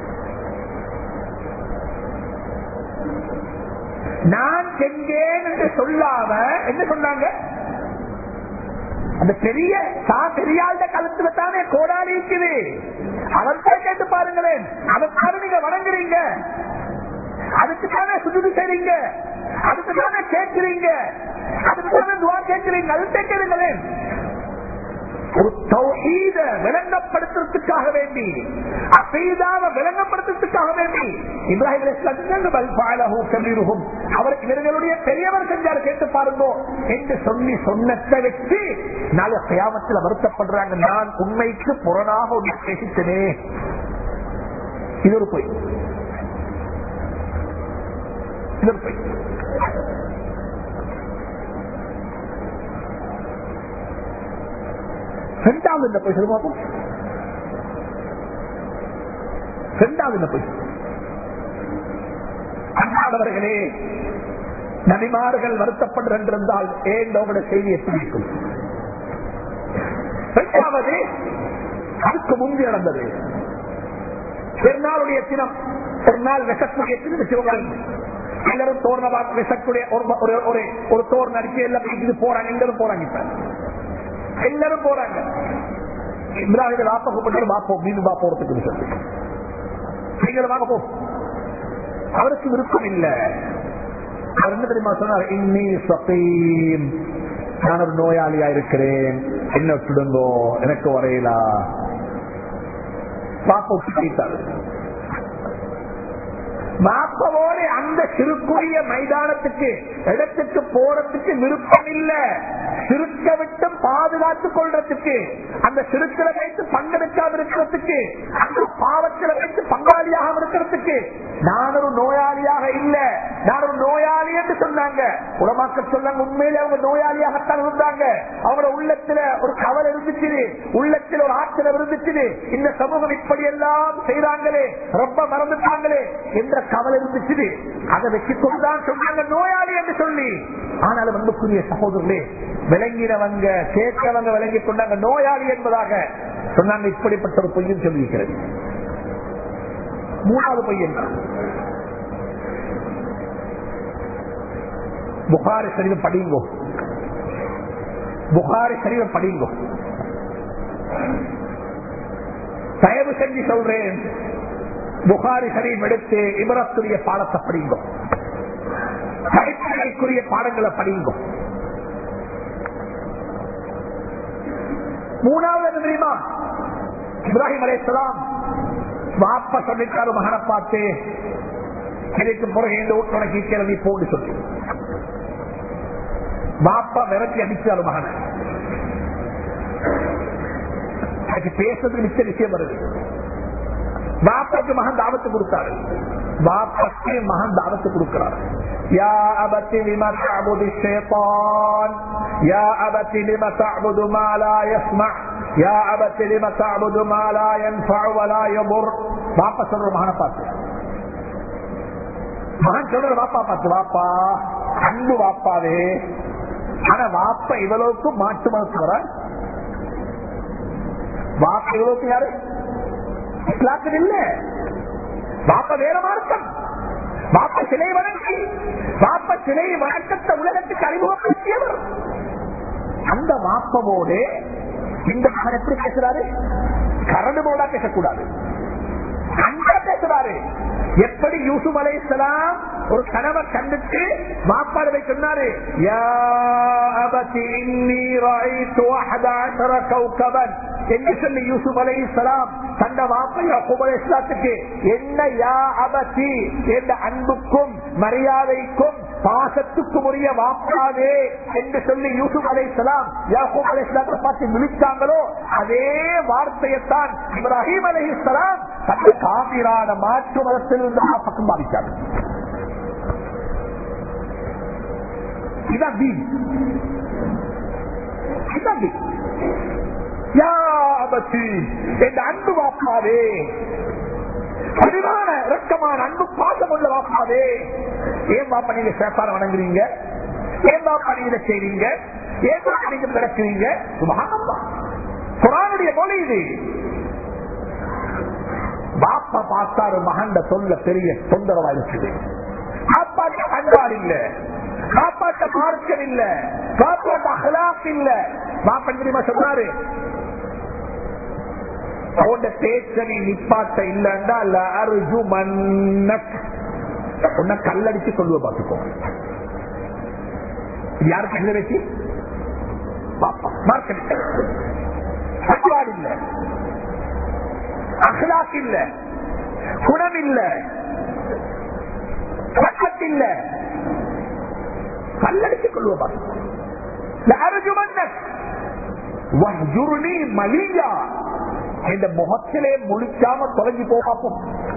நான் செஞ்சேன் என்று சொல்லாம என்ன சொன்னாங்க அந்த பெரிய பெரியாண்ட கழுத்துல தானே கோடாலி இருக்குது அவர்தான் கேட்டு பாருங்களேன் அதற்காக நீங்க வணங்குறீங்க அதுக்கு தானே சுஜுது செய்றீங்க அதுக்கு தானே கேட்கிறீங்க அதுக்கு தானே துவா கேட்கிறீங்க அது கேட்கிறீங்களேன் ஒரு தௌஹீத விளங்கப்படுத்துறதுக்காக வேண்டி அசைதாவ விளங்கப்படுத்துறதுக்காக வேண்டி இப்ராஹிம் அவர் இவர்களுடைய பெரியவர் செஞ்சார் கேட்டு பாருங்க என்று சொல்லி சொன்னத்தை வச்சு நாளை கயாமத்தில் வருத்தப்படுறாங்க நான் உண்மைக்கு புறனாக ஒன்று பேசித்தனே இது ஒரு பொய் இது ஒரு பொய் ரெண்டாவது என்ன போய் சொல்லுவோம் ரெண்டாவது என்ன போய் அண்ணாதவர்களே நபிமார்கள் வருத்தப்படுகின்றிருந்தால் ஏன் உங்களுடைய செய்தியை பிடிக்கும் இரண்டாவது அதுக்கு முன்பு நடந்தது பெருநாளுடைய தினம் ஒரு நாள் விசக்கூடிய தினம் சிவகன் எல்லாரும் தோரண விசக்கூடிய ஒரு தோரண அடிச்சு எல்லாம் இது போறாங்க எல்லாரும் போறாங்க இப்ப எல்லாரும் போறாங்க இப்ராஹிம் வாப்பக்கப்பட்டு வாப்போம் மீன் வாப்போறதுக்கு சொல்லி நீங்கள் வாங்க போ அவருக்கு விருப்பம் இல்ல அவர் என்ன தெரியுமா சொன்னார் இன்னி சப்பீம் நான் ஒரு நோயாளியா இருக்கிறேன் என்ன விட்டுடுங்கோ எனக்கு வரையலா பாப்ப விட்டுட்டாரு மாப்பவோடு அந்த சிறுக்குரிய மைதானத்துக்கு இடத்துக்கு போறதுக்கு விருப்பம் இல்ல சிறுக்க விட்டு பாதுகாத்துக் கொள்றதுக்கு அந்த சிறுக்கில வைத்து பங்கெடுக்காம இருக்கிறதுக்கு அந்த பாவத்தில் வைத்து பங்காளியாக இருக்கிறதுக்கு நான் ஒரு நோயாளியாக இல்ல நான் ஒரு நோயாளி என்று சொன்னாங்க உலமாக்க சொன்னாங்க உண்மையிலே அவங்க நோயாளியாகத்தான் இருந்தாங்க அவங்களோட உள்ளத்துல ஒரு கவலை இருந்துச்சு உள்ளத்துல ஒரு ஆற்றல் இருந்துச்சு இந்த சமூகம் இப்படி எல்லாம் செய்யறாங்களே ரொம்ப மறந்துட்டாங்களே என்ற கவலை இருந்துச்சு அதை வச்சு கொண்டுதான் சொன்னாங்க நோயாளி என்று சொல்லி ஆனாலும் அன்புக்குரிய சகோதரர்களே விளங்கினவங்க கேட்கிறவங்க விளங்கி கொண்டாங்க நோயாளி என்பதாக சொன்னாங்க இப்படிப்பட்ட ஒரு பொய்யும் சொல்லியிருக்கிறது மூணாவது பொய்யன் புகாரி சரிவம் படிங்கோ புகாரி சரிவம் படிங்கோ தயவு செஞ்சு சொல்றேன் புகாரி சரீம் எடுத்து இவரத்துடைய பாடத்தை படிங்கோ படிப்புகளுக்குரிய பாடங்களை படிங்கோ மூணாவது என்ன தெரியுமா இப்ராஹிம் அலைசலாம் வாப்ப சொல்லிட்டாரு மகனை பார்த்து எனக்கு பிறகு இந்த உனக்கு கிளம்பி போன்னு சொல்லி வாப்பா விரட்டி அடிச்சாரு மகனை எனக்கு பேசுறதுக்கு மிச்ச விஷயம் வருது பாப்பாக்கு மகன் தாவத்து கொடுத்தாரு பாப்பாக்கு மகன் தாவத்து கொடுக்கிறார் يا أبت لم تعبد الشيطان يا أبت لم تعبد ما لا يسمع يا أبت لم تعبد ما لا ينفع ولا يضر பாப்பா சொல்ற மகனை பார்த்து மகன் சொல்ற பாப்பா பார்த்து வாப்பா அன்பு வாப்பாவே ஆனா வாப்பா இவ்வளவுக்கு மாட்டு மனசு வர பாப்ப எவ்வளவு யாரு இஸ்லாத்தில் இல்ல பாப்ப வேற மார்க்கம் பாப்ப சிலை வணங்கி பாப்ப சிலை வணக்கத்தை உலகத்துக்கு அறிமுகப்படுத்தியவர் அந்த வாப்பவோடு இந்த மகன் எப்படி பேசுறாரு கரடு போடா பேசக்கூடாது அன்பா பேசுறாரு எப்படி யூசுப் அலை ஒரு கனவை கண்டுட்டு மாப்பாடுவை சொன்னாரு யா அபதி இன்னி ரஅய்து அஹத அஷர கௌகபன் என்று சொல்லி யூசுப் அலை தந்த வாப்பை யாக்கூப் அலை இஸ்லாத்துக்கு என்ன யா அபதி என்ற அன்புக்கும் மரியாதைக்கும் பாசத்துக்கும் உரிய வாப்பாதே என்று சொல்லி யூசுப் அலை சலாம் யாக்கூப் அலை இஸ்லாத்தை பார்த்து விழித்தாங்களோ அதே வார்த்தையைத்தான் இப்ராஹிம் அலை இஸ்லாம் தன்னை காபிரான மாற்று மதத்தில் இருந்து பக்கம் பாதித்தார்கள் இதான் தீன் இதான் தீன் யா அபத்தி என்ற அன்பு வாப்பாதே பரிவான இரக்கமான அன்பு பாசம் உள்ள வாப்பாதே ஏன் பாப்பா நீங்க சேப்பாரம் வணங்குறீங்க ஏன் பாப்பா நீங்க இதை செய்றீங்க ஏன் பாப்பா நீங்க நடக்கிறீங்க சுபஹானல்லா குரானுடைய மொழி இது பாப்பா பார்த்தாரு மகண்ட சொல்ல பெரிய தொந்தரவா இருக்குது பாப்பாட்ட அன்பாடு இல்ல பாப்பாட்ட மார்க்கம் இல்ல பாப்பாட்ட அகலாக் இல்ல பாப்பா தெரியுமா சொன்னாரு அவன் பேச்ச நீ நிப்பாட்ட இல்லண்டா அருஜு மன்னக் உன்னை கல்லடிச்சு சொல்லுவ பாத்துக்கோ யாரு கல்ல வச்சு பாப்பா மார்க்கம் அன்பாடு இல்ல அகலாக் இல்ல குணம் இல்ல பக்கத்து இல்ல கல்லடிச்சு கொள்வ பாத்துக்கோ அருஜு மன்னக் வஹ்ஜுர்னி மலியா இந்த முகத்திலே முழிக்காம தொலைஞ்சு போ பார்ப்போம்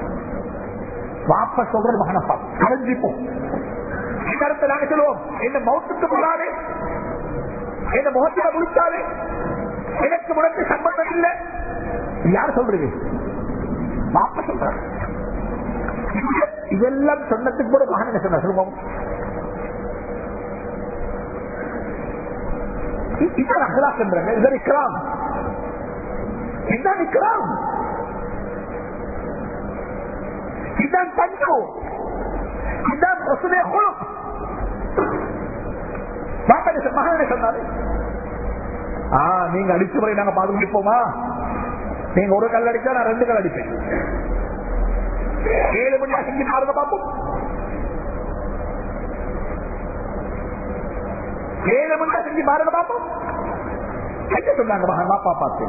வாப்ப சொல்ற மகனை பார்ப்போம் தொலைஞ்சு போ கருத்தை நாங்க சொல்லுவோம் என்ன மௌத்துக்கு போடாது என்ன முகத்தில முழிக்காது எனக்கு முடக்கு சம்பந்தம் இல்லை யார் சொல்றது வாப்ப சொல்றாரு இதெல்லாம் சொன்னதுக்கு கூட மகன் என்ன சொன்ன சொல்லுவோம் இதுதான் அகலாக் என்றாங்க இதன் இக்கலாம் இதுதான் இக்கலாம் இதுதான் பண்பு இதுதான் ரசுலே குழுக் மகன் சொன்னாரு ஆ நீங்க அடிச்சு முறை நாங்க பாதுகாப்போமா நீங்க ஒரு கல் அடிச்சா நான் ரெண்டு கல் அடிப்பேன் ஏழு மணி செஞ்சு பாருங்க பார்ப்போம் ஏழு மணி செஞ்சு பாருங்க பார்ப்போம் என்ன சொன்னாங்க மகன் பாப்பா பார்த்து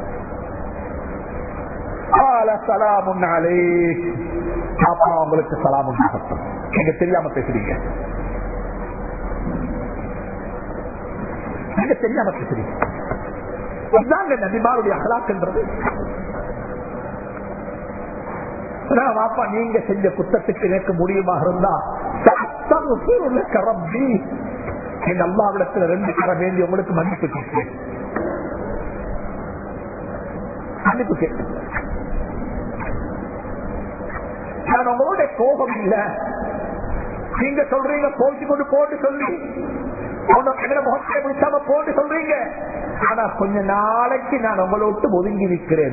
சலாம் பாப்பா உங்களுக்கு சலாம் உண்டாகட்டும் நீங்க தெரியாம பேசுறீங்க நீங்க தெரியாம பேசுறீங்க இதுதாங்க நபிமாருடைய அகலாக்குன்றது வாப்பா நீங்க செஞ்ச குத்தத்துக்கு எனக்கு முடியுமா இருந்தா கரம்பி என் அம்மாவிடத்துல ரெண்டு கர வேண்டி உங்களுக்கு மன்னிப்பு கேட்கிறேன் மன்னிப்பு கேட்கிறேன் நான் உங்களோட கோபம் இல்ல நீங்க சொல்றீங்க போச்சு கொண்டு போட்டு சொல்லி முகத்தை முடிச்சாம போட்டு சொல்றீங்க ஆனா கொஞ்ச நாளைக்கு நான் உங்களை விட்டு ஒதுங்கி நிற்கிறேன்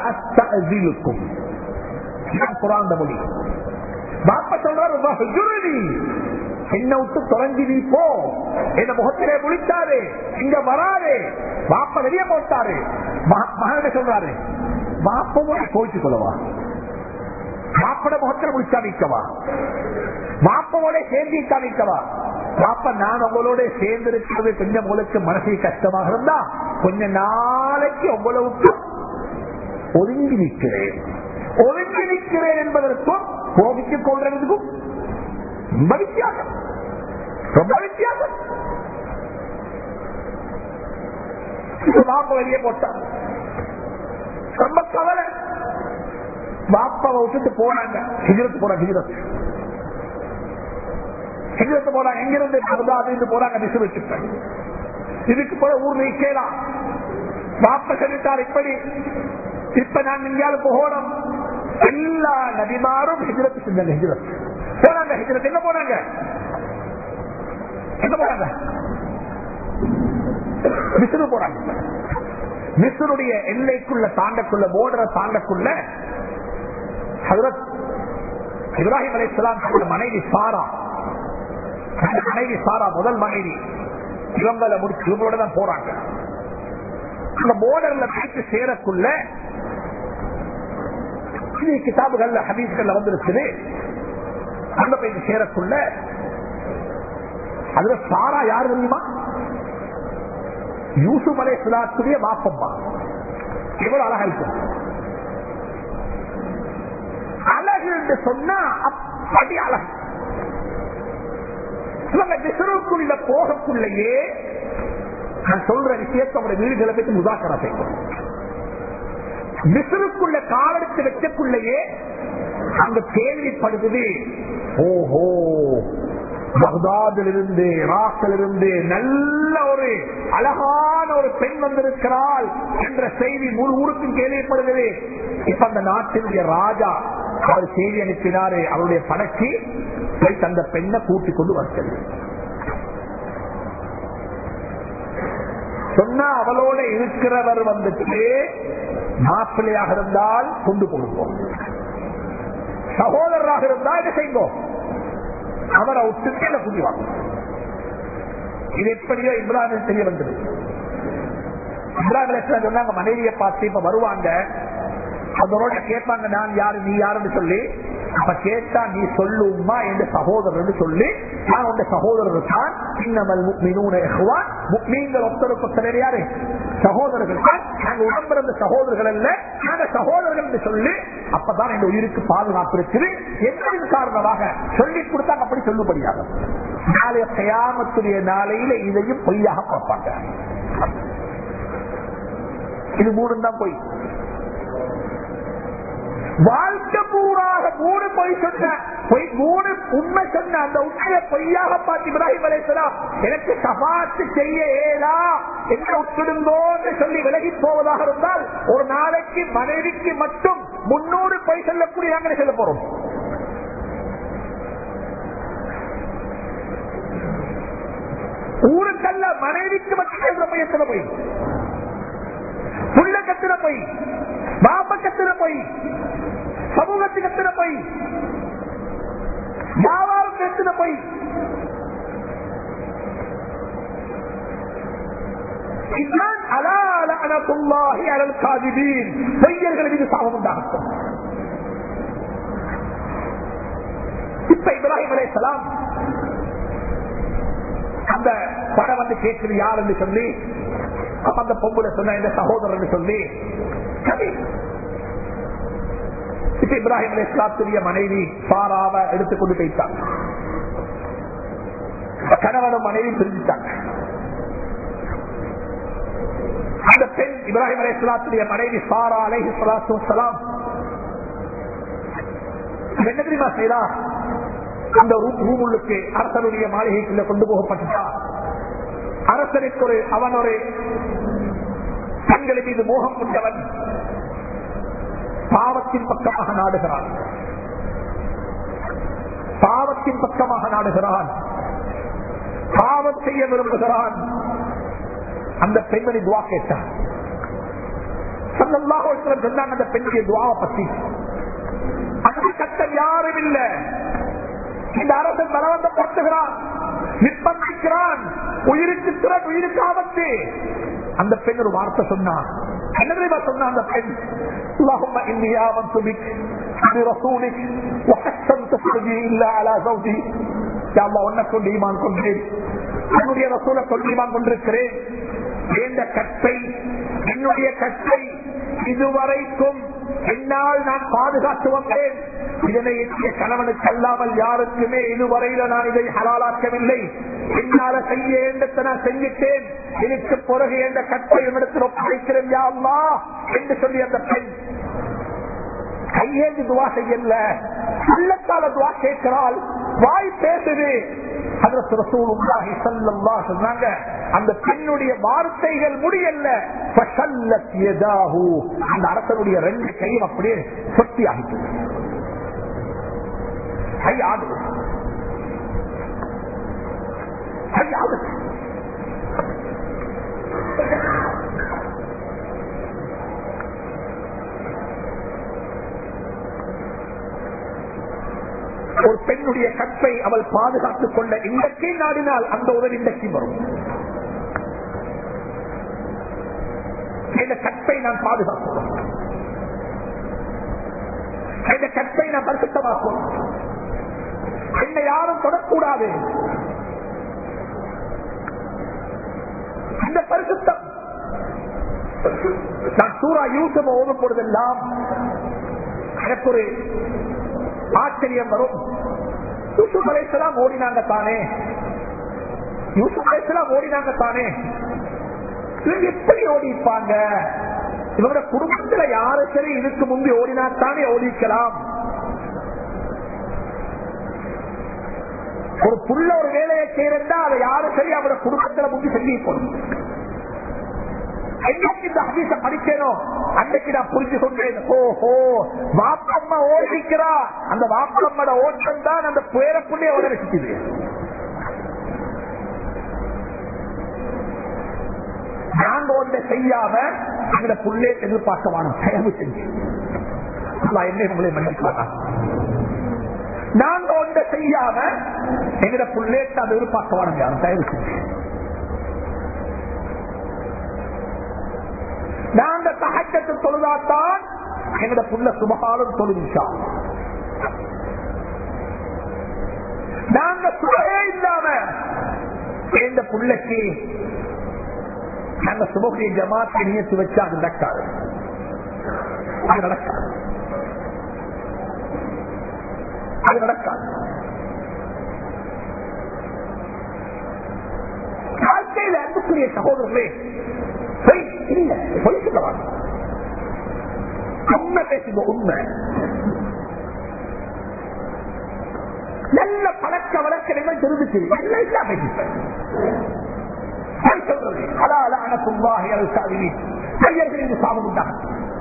புறாந்த மொழி பாப்ப சொல்றாரு என்ன விட்டு தொலைஞ்சி நீ போ என்ன முகத்திலே முடிச்சாரு இங்க வராது பாப்ப வெளியே போட்டாரு மகன சொல்றாரு பாப்பவோட போயிட்டு கொள்ளவா மாப்பட முகத்தில் முடிச்சா நிற்கவா மாப்பவோட சேர்ந்து நிற்கவா மாப்ப நான் உங்களோட சேர்ந்து இருக்கிறது கொஞ்சம் உங்களுக்கு மனசு கஷ்டமாக இருந்தா கொஞ்ச நாளைக்கு உங்களவுக்கு ஒதுங்கி நிற்கிறேன் ஒதுங்கி நிற்கிறேன் என்பதற்கும் கோபித்துக் கொள்றதுக்கும் ரொம்ப வித்தியாசம் ரொம்ப வித்தியாசம் மாப்ப வெளியே போட்டார் ரொம்ப கவலை பாப்பாவை விட்டுட்டு போனாங்க ஹிஜரத்து போறாங்க ஹிஜரத்து ஹிஜரத்து போறாங்க எங்கிருந்து பகதாது போறாங்க திசு வச்சுட்டாங்க இதுக்கு போல ஊர் நீக்கலாம் பாப்ப சொல்லிட்டார் இப்படி இப்ப நான் எங்கேயாவது போகணும் எல்லா நபிமாரும் ஹிஜரத்து செஞ்சாங்க ஹிஜரத் போனாங்க ஹிஜரத் எங்க போனாங்க எங்க போனாங்க விசுறு போறாங்க மிஸ்ருடைய எல்லைக்குள்ள தாண்டக்குள்ள போர்டரை தாண்டக்குள்ள ஹஜரத் இப்ராஹிம் அலைஹிஸ்ஸலாம் தன்னுடைய மனைவி சாரா அந்த மனைவி சாரா முதல் மனைவி இவங்களை முடிச்சு இவங்களோட தான் போறாங்க அந்த போர்டர்ல போயிட்டு சேரக்குள்ள இது கிதாபுகள்ல ஹதீஸ்கள்ல வந்திருக்குது அங்க போயிட்டு சேரக்குள்ள அதுல சாரா யார் தெரியுமா யூசுப் அலை சுலாத்துடைய வாப்பம்மா எவ்வளவு அழகா இருக்கும் அழகு என்று சொன்னா அப்படி அழகு இவங்க திசருக்குள்ள போகக்குள்ளேயே நான் சொல்ற விஷயத்தை அவருடைய வீடுகளை பற்றி முதாக்கரா செய்யும் மிசருக்குள்ள காலெடுத்து வைக்கக்குள்ளேயே அங்க கேள்விப்படுவது ஓஹோ பகதாதிலிருந்து இருந்து நல்ல ஒரு அழகான ஒரு பெண் வந்திருக்கிறாள் என்ற செய்தி முழு ஊருக்கும் கேள்விப்படுகிறது இப்ப அந்த நாட்டினுடைய ராஜா அவர் செய்தி அனுப்பினாரு அவருடைய படைக்கு போய் அந்த பெண்ணை கூட்டிக் கொண்டு வந்தது சொன்னா அவளோட இருக்கிறவர் வந்துட்டு மாப்பிள்ளையாக இருந்தால் கொண்டு கொடுப்போம் சகோதரராக இருந்தால் என்ன செய்வோம் அவரை விட்டுட்டு என்ன புரிவாங்க இது எப்படியோ இப்ராஹிம் தெரிய வந்தது இப்ராஹிம் சொன்னாங்க மனைவியை பார்த்து இப்ப வருவாங்க அதனோட கேட்பாங்க நான் யாரு நீ யாருன்னு சொல்லி அப்ப கேட்டா நீ சொல்லுமா என்ற சகோதரர் சொல்லி நான் உங்க சகோதரர் தான் இன்னமல் நீங்கள் ஒருத்தருக்கு ஒருத்தர் யாரு சகோதரர்கள் தான் நாங்க உடம்பிறந்த சகோதரர்கள் அல்ல நாங்க சகோதரர்கள் என்று சொல்லி அப்பதான் இந்த உயிருக்கு பாதுகாப்பு இருக்குது என்பதன் காரணமாக சொல்லிக் கொடுத்தாங்க அப்படி சொல்லுபடியாக நாளைய கயாமத்துடைய நாளையில இதையும் பொய்யாக பார்ப்பாங்க இது மூணு தான் பொய் வாழ்க்கை பூராக மூணு பொய் சொன்ன பொய் மூணு உண்மை சொன்ன அந்த உண்மையை பொய்யாக பார்த்து இப்ராஹிம் அலைசலாம் எனக்கு சபாத்து செய்ய ஏலா என்ன உட்கிடுங்கோன்னு சொல்லி விலகி போவதாக இருந்தால் ஒரு நாளைக்கு மனைவிக்கு மட்டும் முன்னூறு பொய் சொல்லக்கூடிய நாங்கள் சொல்ல போறோம் ஊருக்கல்ல மனைவிக்கு மட்டும் சொல்ற பொய் எத்தனை பொய் புள்ள கத்திர பொய் பாப்ப கத்திர பொய் சமூகத்துக்கு எத்தனை பொய் வியாபாரம் எத்தனை பொய் பொய்யர்கள் மீது சாபம் உண்டாகட்டும் இப்ப இப்ராஹிம் அலைசலாம் அந்த படம் வந்து கேட்கிறது யார் என்று சொல்லி அப்ப அந்த பொம்புல சொன்ன இந்த சகோதரன் சொல்லி சரி இப்ப இப்ராஹிம் அலி இஸ்லாத்துடைய மனைவி சாராவ எடுத்துக்கொண்டு போயிட்டாங்க கணவனும் மனைவி பிரிஞ்சுட்டாங்க அந்த பெண் இப்ராஹிம் அலி இஸ்லாத்துடைய மனைவி சாரா அலஹி சலாத்து வலாம் என்ன தெரியுமா செய்தா அந்த ரூமுள்ளுக்கு அரசனுடைய மாளிகைக்குள்ள கொண்டு போகப்பட்டா அரசனுக்கு ஒரு அவன் ஒரு தங்களின் மீது மோகம் கொண்டவன் பாவத்தின் பக்கமாக நாடுகிறான் பாவத்தின் பக்கமாக நாடுகிறான் பாவம் செய்ய விரும்புகிறான் அந்த பெண்மணி துவா கேட்டான் சொன்னாங்க அந்த பெண்ணுடைய துவாவை பற்றி அந்த கட்டம் யாரும் இல்ல இந்த அரசன் பலவந்தப்படுத்துகிறான் நிர்பந்திக்கிறான் உயிருக்கு திறன் உயிருக்கு ஆபத்து அந்த பெண் ஒரு வார்த்தை சொன்னான் என்ன தெரியுமா சொன்ன அந்த பெண் اللهم اني امنت بك برسولك وحسنت فرجي الا على زوجي يا الله உன்னை கொண்டு ஈமான் கொண்டேன் என்னுடைய ரசூலை கொண்டு ஈமான் கொண்டிருக்கிறேன் எந்த கற்பை என்னுடைய கற்பை இதுவரைக்கும் என்னால் நான் பாதுகாத்து வந்தேன் இதனை என்னுடைய கணவனுக்கு அல்லாமல் யாருக்குமே இதுவரையில நான் இதை ஹலாலாக்கவில்லை என்னால செய்ய வேண்டத்தை நான் செஞ்சிட்டேன் எனக்கு பிறகு என்ற கற்பை இடத்தில் ஒப்படைக்கிறேன் யா அல்லா என்று சொல்லி அந்த பெண் கையேந்து துவா செய்யல உள்ளத்தால துவா கேட்கிறாள் வாய் பேசுது சொன்னாங்க அந்த பெண்ணுடைய வார்த்தைகள் முடியல அந்த அரசனுடைய ரெண்டு கையும் அப்படியே சொத்தி ஆகிட்டு கை ஆடுது கை ஆடுது பெண்ணுடைய கற்பை அவள் பாதுகாத்துக் கொள்ள இன்றைக்கே நாடினால் அந்த உதவி இன்றைக்கு வரும் இந்த கற்பை நான் பாதுகாக்கிறோம் இந்த கற்பை நான் பரிசுத்தமாக்கும் என்னை யாரும் தொடக்கூடாது இந்த பரிசுத்தம் நான் சூரா யூசப் ஓடும் பொழுதெல்லாம் எனக்கு ஒரு ஆச்சரியம் வரும் யூசுப் அலைசலாம் ஓடினாங்க தானே யூசுப் அலைசலாம் ஓடினாங்க தானே இவங்க எப்படி ஓடிப்பாங்க இவங்க குடும்பத்துல யாரு சரி இதுக்கு முந்தி ஓடினாத்தானே ஓடிக்கலாம் ஒரு புள்ள ஒரு வேலையை செய்யறா அதை யாரு சரி அவரோட குடும்பத்துல முந்தி செஞ்சு போகணும் என்னைக்கு இந்த ஹதீச படிக்கணும் அன்னைக்கு நான் புரிஞ்சு கொண்டேன் ஓஹோ வாப்பம்மா ஓடிக்கிறா அந்த வாப்பம்மோட ஓட்டம் தான் அந்த பேர புள்ளைய ஓட வச்சுக்குது நாங்க ஒன்றை செய்யாம எங்களை புள்ளே எதிர்பார்க்கமான தயவு செஞ்சு அல்லாஹ் என்னை உங்களை மன்னிக்கலாம் நாங்க ஒன்றை செய்யாம எங்கட புள்ளேட்டு அதை எதிர்பார்க்கவான யாரும் தயவு செஞ்சு நாங்க தகச்சத்து தொழுதாத்தான் எங்கட புள்ள சுபகாலம் தொழுவிச்சா நாங்க சுபகே இல்லாம இந்த புள்ளைக்கு நாங்க சுபகுடைய ஜமாத்தை நியத்து வச்சா அது நடக்காது அது நடக்காது அது நடக்காது வாழ்க்கையில் அன்புக்குரிய சகோதரர்களே பொய் இல்ல பொய் சொல்லவாங்க உண்மை பேசுங்க உண்மை நல்ல பழக்க வழக்கங்கள் தெரிவிச்சு எல்லாம் இல்லாம பேசிப்பேன் சொல்றது அதால அனக்குள்ளாகி அழுத்தாதினி கையர்களின் சாபம் உண்டாக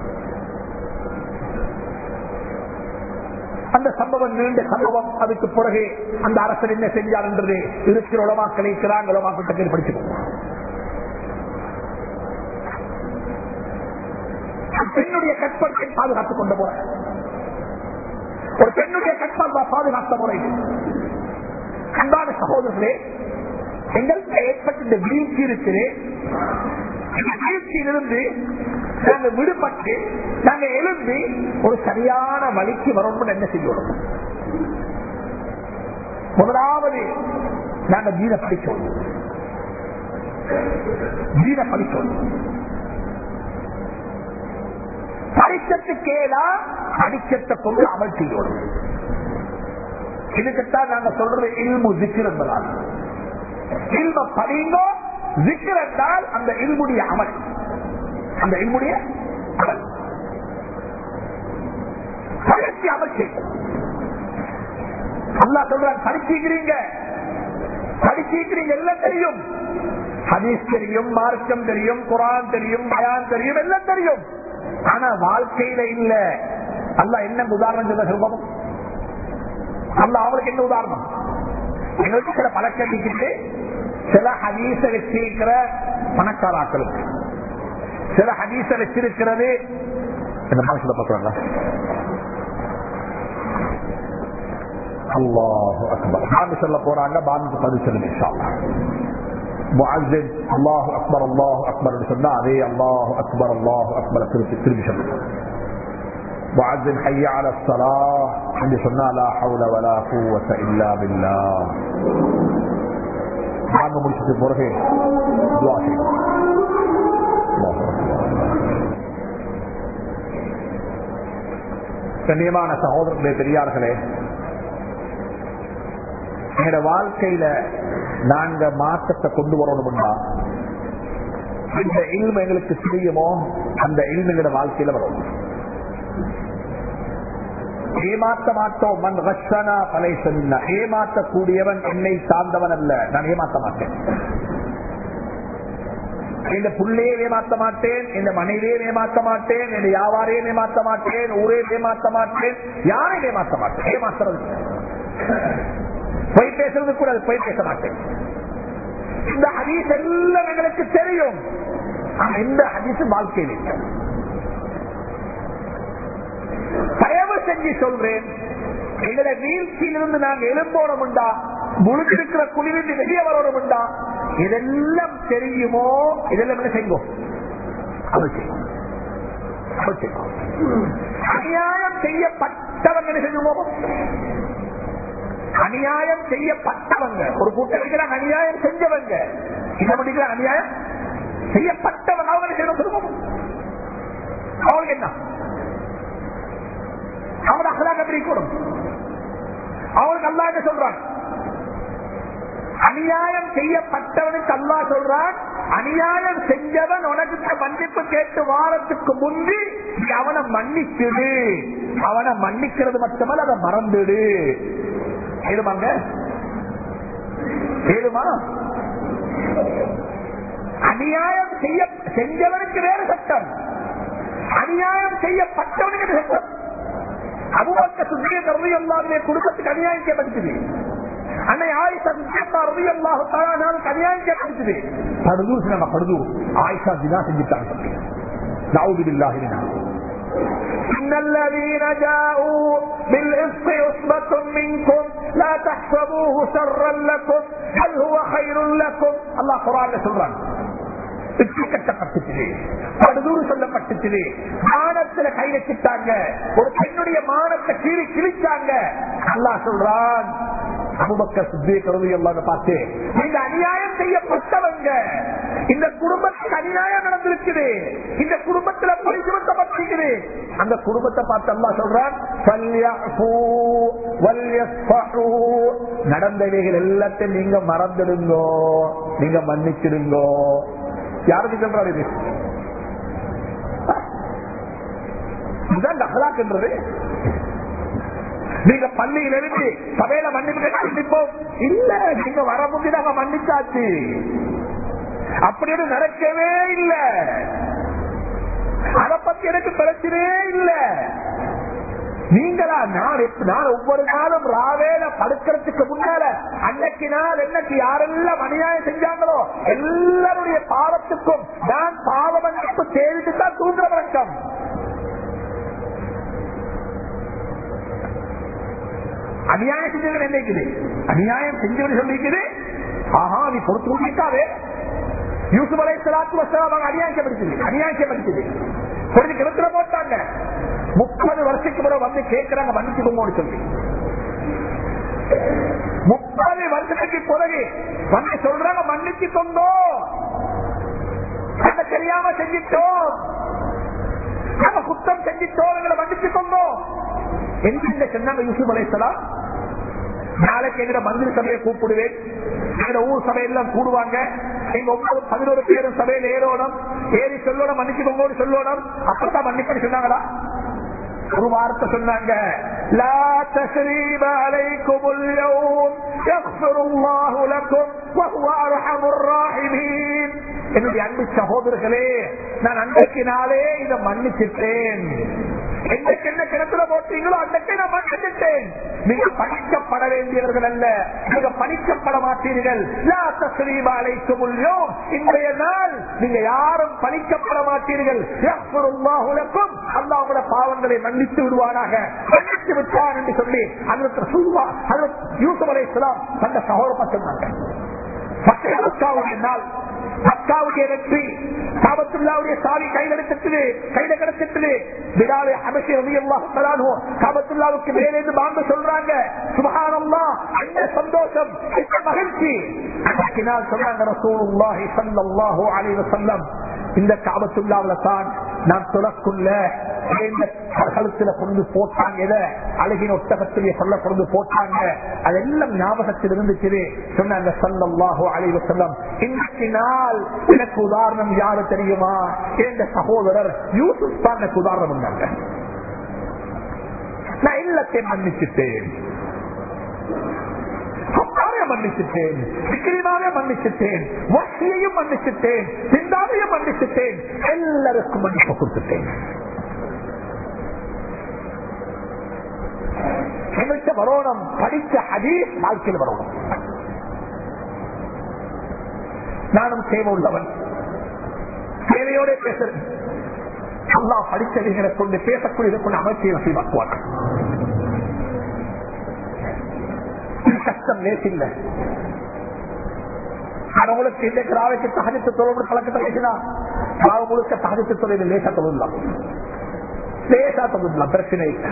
அந்த சம்பவம் நீண்ட சம்பவம் அதுக்கு பிறகு அந்த அரசர் என்ன செஞ்சார் என்றது இருக்கிற உலமாக்கள் இருக்கிறாங்க உலமாக்கிட்ட படிச்சுக்கோங்க பெண்ணுடைய கற்பனை பாதுகாத்துக் கொண்ட முறை ஒரு பெண்ணுடைய கற்பனை பாதுகாத்த முறை அன்பான சகோதரர்களே எங்களுக்கு ஏற்பட்ட இந்த வீழ்ச்சி இருக்குது இந்த வீழ்ச்சியிலிருந்து நாங்க விடுபட்டு நாங்க எழுந்து ஒரு சரியான வழிக்கு வரணும்னு என்ன செய்யணும் முதலாவது நாங்க ஜீன படிச்சோம் ஜீன படிச்சோம் படிச்சத்துக்கேலா படிச்சத்தை கொண்டு அமல் செய்யணும் இதுக்குத்தான் நாங்க சொல்றது இல்மு திக்ர் என்பதால் இல்ம படிங்கோ திக்ர் என்றால் அந்த இல்முடைய அமல் அந்த இல்முடைய அமல் பயிற்சி அமல் செய்யும் அல்லா சொல்றாங்க படிச்சிக்கிறீங்க படிச்சிக்கிறீங்க எல்லாம் தெரியும் ஹதீஸ் தெரியும் மார்க்கம் தெரியும் குரான் தெரியும் பயான் தெரியும் எல்லாம் தெரியும் ஆனா வாழ்க்கையில இல்ல அல்ல என்ன உதாரணம் சொல்ல சொல்லுவோம் அல்ல அவருக்கு என்ன உதாரணம் எங்களுக்கு சில பழக்கம் இருக்குது சில ஹதீச வச்சிருக்கிற பணக்காராக்களுக்கு சில ஹதீச வச்சிருக்கிறது இந்த மனசுல பாக்குறாங்க அல்லாஹு அக்பர் பாங்கு சொல்ல போறாங்க பாங்குக்கு பதில் சொல்லுங்க முஅஸ்ஸின் அல்லாஹு அக்பர் அல்லாஹு அக்பர் சொன்னா அதே அல்லாஹு அக்பர் அல்லாஹு அக்பர் திருப்பி திருப்பி சொல்லுங்க முஅஸ்ஸின் ஹய்ய அலா ஸலாஹ் என்று சொன்னா லா ஹவுல வலா குவத இல்லா பில்லாஹ் பாங்க முடிச்சிட்டு பிறகு துஆ செய்யுங்க அல்லாஹு அக்பர் கண்ணியமான சகோதரர்களே பெரியார்களே எங்களோட வாழ்க்கையில நாங்க மாற்றத்தை கொண்டு வரணும்னா இந்த இல்ம எங்களுக்கு தெரியுமோ அந்த இல்ம எங்களோட வாழ்க்கையில வரும் ஏமாற்ற மாட்டோம் மண் ரஷனா பலை சொன்ன ஏமாற்றக்கூடியவன் என்னை சார்ந்தவன் அல்ல நான் ஏமாற்ற மாட்டேன் இந்த புள்ளையே ஏமாற்ற மாட்டேன் இந்த மனைவியே ஏமாற்ற மாட்டேன் இந்த வியாபாரியே ஏமாற்ற மாட்டேன் ஊரே ஏமாற்ற மாட்டேன் யாரையும் ஏமாற்ற மாட்டேன் ஏமாத்துறது பொய் பேசுறது கூட அது பொய் பேச மாட்டேன் இந்த ஹதீஸ் எல்லாம் எங்களுக்கு தெரியும் ஆனா இந்த ஹதீஸ் வாழ்க்கையில் இல்லை தயவு செஞ்சு சொல்றேன் எங்களை வீழ்ச்சியிலிருந்து நாங்க எழும்போனோம்டா முழுக்கிருக்கிற குழிவிட்டு வெளியே வரணும்டா இதெல்லாம் தெரியுமோ இதெல்லாம் என்ன செய்வோம் அது செய்வோம் அது செய்வோம். அநியாயம் செய்யப்பட்டவங்க என்ன செஞ்சுவோம் அநியாயம் செய்யப்பட்டவங்க ஒரு கூட்டம் இருக்கிறாங்க அநியாயம் செஞ்சவங்க என்ன பண்ணிக்கிற அநியாயம் செய்யப்பட்டவங்க அவங்க என்ன செய்யணும் சொல்லுவோம் அவங்களுக்கு என்ன அவங்க அகலாக பிரிக்கணும் அவனுக்கு அல்லா என்ன சொல்றான் அநியாயம் செய்யப்பட்டவனுக்கு அல்லா சொல்றான் அநியாயம் செஞ்சவன் உனக்கு மன்னிப்பு கேட்டு வாரத்துக்கு முந்தி நீ அவனை மன்னிச்சுடு அவனை மன்னிக்கிறது மட்டுமல்ல அதை மறந்துடு ஏழுமாங்க ஏழுமா அநியாயம் செய்ய செஞ்சவனுக்கு வேறு சட்டம் அநியாயம் செய்யப்பட்டவனுக்கு வேறு சட்டம் அபுபக்க சுத்திய கருதி அல்லாவுடைய குடும்பத்துக்கு அநியாயம் செய்யப்பட்டுச்சு அன்னை ஆயிஷா சுத்தியப்பா ரவி அல்லாஹு தாலானாலுக்கு அநியாயம் செய்யப்பட்டுச்சு படுதூர் நம்ம படுதூர் ஆயிஷா தினா செஞ்சுட்டாங்க நாவுது பில்லாஹி إن الذين جاءوا بالإفق عصبة منكم لا تحسبوه شرا لكم بل هو خير لكم الله قرآن சொல்றான் வெற்றி கட்டப்பட்டுச்சு படுதூறு சொல்லப்பட்டுச்சு மானத்துல கை வச்சுட்டாங்க ஒரு பெண்ணுடைய மானத்தை கீழி கிழிச்சாங்க அல்லா சொல்றான் அபுபக்க சுத்திய கருவி எல்லாம் பார்த்து இந்த அநியாயம் செய்யப்பட்டவங்க இந்த குடும்பத்துக்கு அநியாயம் நடந்திருக்குது இந்த குடும்பத்துல பொய் சுமத்தப்பட்டிருக்குது அந்த குடும்பத்தை பார்த்து அல்லா சொல்றான் "ஃபல்யஃபூ வல்யஸ்ஃபஹூ." நடந்தவைகள் எல்லாத்தையும் நீங்க மறந்துடுங்கோ நீங்க மன்னிச்சிடுங்கோ யாருக்கு சொல்றாரு இது இதுதான் அகலாக்குன்றது நீங்க பள்ளியில இருந்து சபையில மன்னிப்பு மன்னிப்போம் இல்ல நீங்க வர முந்தி நாங்க மன்னிச்சாச்சு அப்படி ஒண்ணு நடக்கவே இல்ல அத பத்தி எனக்கு பிரச்சனையே இல்ல நீங்களா நான் எப்ப- நான் ஒவ்வொரு நாளும் ராவேல படுக்கிறதுக்கு முன்னால அன்னைக்கு நாள் என்னைக்கு யாரெல்லாம் அநியாயம் செஞ்சாங்களோ எல்லாருடைய பாவத்துக்கும் நான் பாவ மன்னிப்பு தேடிட்டு தான் தூங்குற வழக்கம் அநியாயம் செஞ்சவன் என்ன இருக்குது அநியாயம் செஞ்சவன் சொல்லிக்குது ஆஹா நீ பொறுத்து கொண்டிருக்காதே யூசுப் அலை சலாத்து வசலாம் அநியாயம் படிச்சது அநியாயம் படிச்சது கொஞ்சம் கிணத்துல போட்டாங்க முப்பது வருஷத்துக்கு பிறகு வந்து கேட்கிறாங்க மன்னிச்சுக்கோங்கன்னு சொல்லி முப்பது வருஷத்துக்கு பிறகு வந்து சொல்றாங்க மன்னிச்சுக்கோங்கோ அதை தெரியாம செஞ்சிட்டோம் நம்ம குத்தம் செஞ்சிட்டோம் எங்களை மன்னிச்சுக்கோங்கோ எங்க சொன்னாங்க யூசுப் அலைசலாம் நாளைக்கு எங்க மந்திரி சபையை கூப்பிடுவேன் எங்க ஊர் சபையெல்லாம் கூடுவாங்க எங்க ஒவ்வொரு பதினோரு பேரும் சபையில ஏறணும் ஏறி சொல்லணும் மன்னிச்சுக்கோங்கன்னு சொல்லணும் அப்பதான் மன்னிப்படி சொன்னாங்களா ஒரு வார்த்தை சொன்னாங்க லா தஸ்ரீப அலைக்கும் اليوم يغفر الله لكم وهو ارحم الراحمين என்னுடைய அன்பு சகோதரர்களே நான் அன்றைக்கு நாளே இதை மன்னிச்சிட்டேன் என்னைக்கு என்ன கிணத்துல போட்டீங்களோ அன்றைக்கு நான் மன்னிச்சிட்டேன் நீங்க பணிக்கப்பட வேண்டியவர்கள் அல்ல நீங்க பணிக்கப்பட மாட்டீர்கள் லா தஸ்ரீப அலைக்கும் اليوم இன்றைய நாள் நீங்க யாரும் பணிக்கப்பட மாட்டீர்கள் يغفرullahu لكم அல்லாஹ் உங்களோட பாவங்களை மன்னித்து விடுவானாக மன்னித்து விட்டான் என்று சொல்லி அதற்கு சூழ்வா அதற்கு யூசுப் அலைஹிஸ்ஸலாம் தந்த சகோதரப்பா சொன்னாங்க பத்தே மக்காவுடைய நாள் மக்காவுடைய வெற்றி காபத்துல்லாவுடைய சாவி கையில் எடுத்துட்டு கையில கிடைச்சிட்டு விடாலே அமைச்சர் ரவி அல்லாஹ் காபத்துல்லாவுக்கு மேலேந்து வாங்க சொல்றாங்க சுபஹானல்லா என்ன சந்தோஷம் என்ன மகிழ்ச்சி அன்றைக்கு நாள் சொன்னாங்க ரசூலுல்லாஹி ஸல்லல்லாஹு அலைஹி வஸல்லம் இந்த காபத்துல்லாவுல தான் நான் துறக்குள்ள இந்த கழுத்துல கொண்டு போட்டாங்க இத அழகின ஒட்டகத்திலே சொல்ல கொண்டு போட்டாங்க அதெல்லாம் ஞாபகத்தில் இருந்துச்சு சொன்னாங்க சல்லல்லாஹு அலைஹி வஸல்லம் இன்றைக்கு நாள் எனக்கு உதாரணம் யாரு தெரியுமா என்ற சகோதரர் யூசுப் தான் எனக்கு உதாரணம் இருந்தாங்க நான் எல்லாத்தையும் மன்னிச்சுட்டேன் அப்பாவே மன்னிச்சுட்டேன் விக்ரிமாவே மன்னிச்சுட்டேன் வசியையும் மன்னிச்சுட்டேன் சிந்தாவையும் மன்னிச்சுட்டேன் எல்லாருக்கும் மன்னிப்பு கொடுத்துட்டேன் எங்கள்கிட்ட வரணும் படித்த ஹதீஸ் வாழ்க்கையில் வரணும் நானும் சேவை உள்ளவன் சேவையோட பேசுறேன் அல்லா படித்தவர்களை கொண்டு பேசக்கூடியதை கொண்டு அமைச்சை நசீவாக்குவார்கள் கஷ்டம் லேசில்லை நான் உங்களுக்கு இன்றைக்கு ராவைக்கு தகஜத்து தொழில் பழக்கத்தை பேசினா நான் முழுக்க தகஜத்து தொழில் லேசா தொழிலாம் லேசா தொழிலாம் பிரச்சனை இல்லை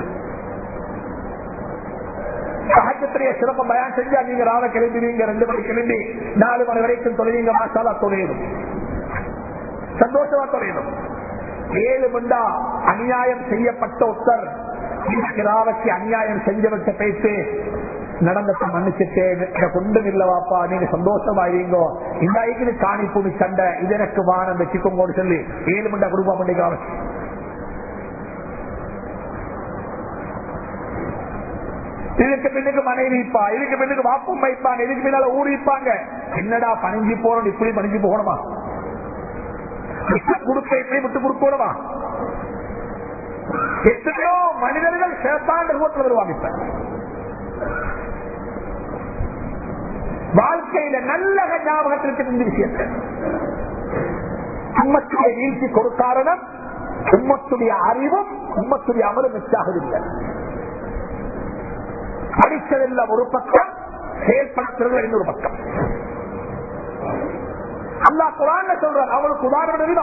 சகஜத்திலேயே சிறப்பு பயான் செஞ்சா நீங்க ராவ கிளம்பிடுவீங்க ரெண்டு மணி கிளம்பி நாலு மணி வரைக்கும் தொழிலீங்க மாசாலா தொழிலும் சந்தோஷமா தொழிலும் ஏழு மண்டா அநியாயம் செய்யப்பட்ட ஒருத்தர் இன்னைக்கு ராவக்கு அநியாயம் செஞ்சவற்ற பேசி நடந்தத மன்னிச்சுட்டேன் எனக்கு ஒன்றும் இல்லவாப்பா நீங்க சந்தோஷமா இருங்கோ இந்த ஐக்கிய காணி பூமி சண்டை இது எனக்கு வானம் வச்சுக்கோங்கன்னு சொல்லி ஏழு மண்டா குடும்பம் பண்ணிக்கலாம் இதுக்கு பின்னுக்கு மனைவி இருப்பா இதுக்கு பின்னுக்கு வாப்பம் வைப்பாங்க இதுக்கு பின்னால ஊறிப்பாங்க என்னடா பணிஞ்சு போறோம் இப்படி பணிஞ்சு போகணுமா கொடுக்க இப்படி விட்டு கொடுக்கணுமா எத்தனையோ மனிதர்கள் சேத்தாண்ட ரூபத்தில் வருவாங்க இப்ப வாழ்க்கையில நல்ல ஞாபகத்திற்கு இந்த விஷயத்தை உம்மத்துடைய வீழ்ச்சி கொடுக்காரணம் உம்மத்துடைய அறிவும் உம்மத்துடைய அமலும் மிச்சாகவில்லை படித்ததெல்லாம் ஒரு பக்கம் செயல்படுத்துறது இன்னொரு பக்கம் அல்லா குரான் சொல்றார் அவங்களுக்கு உதாரணம் தெரியுமா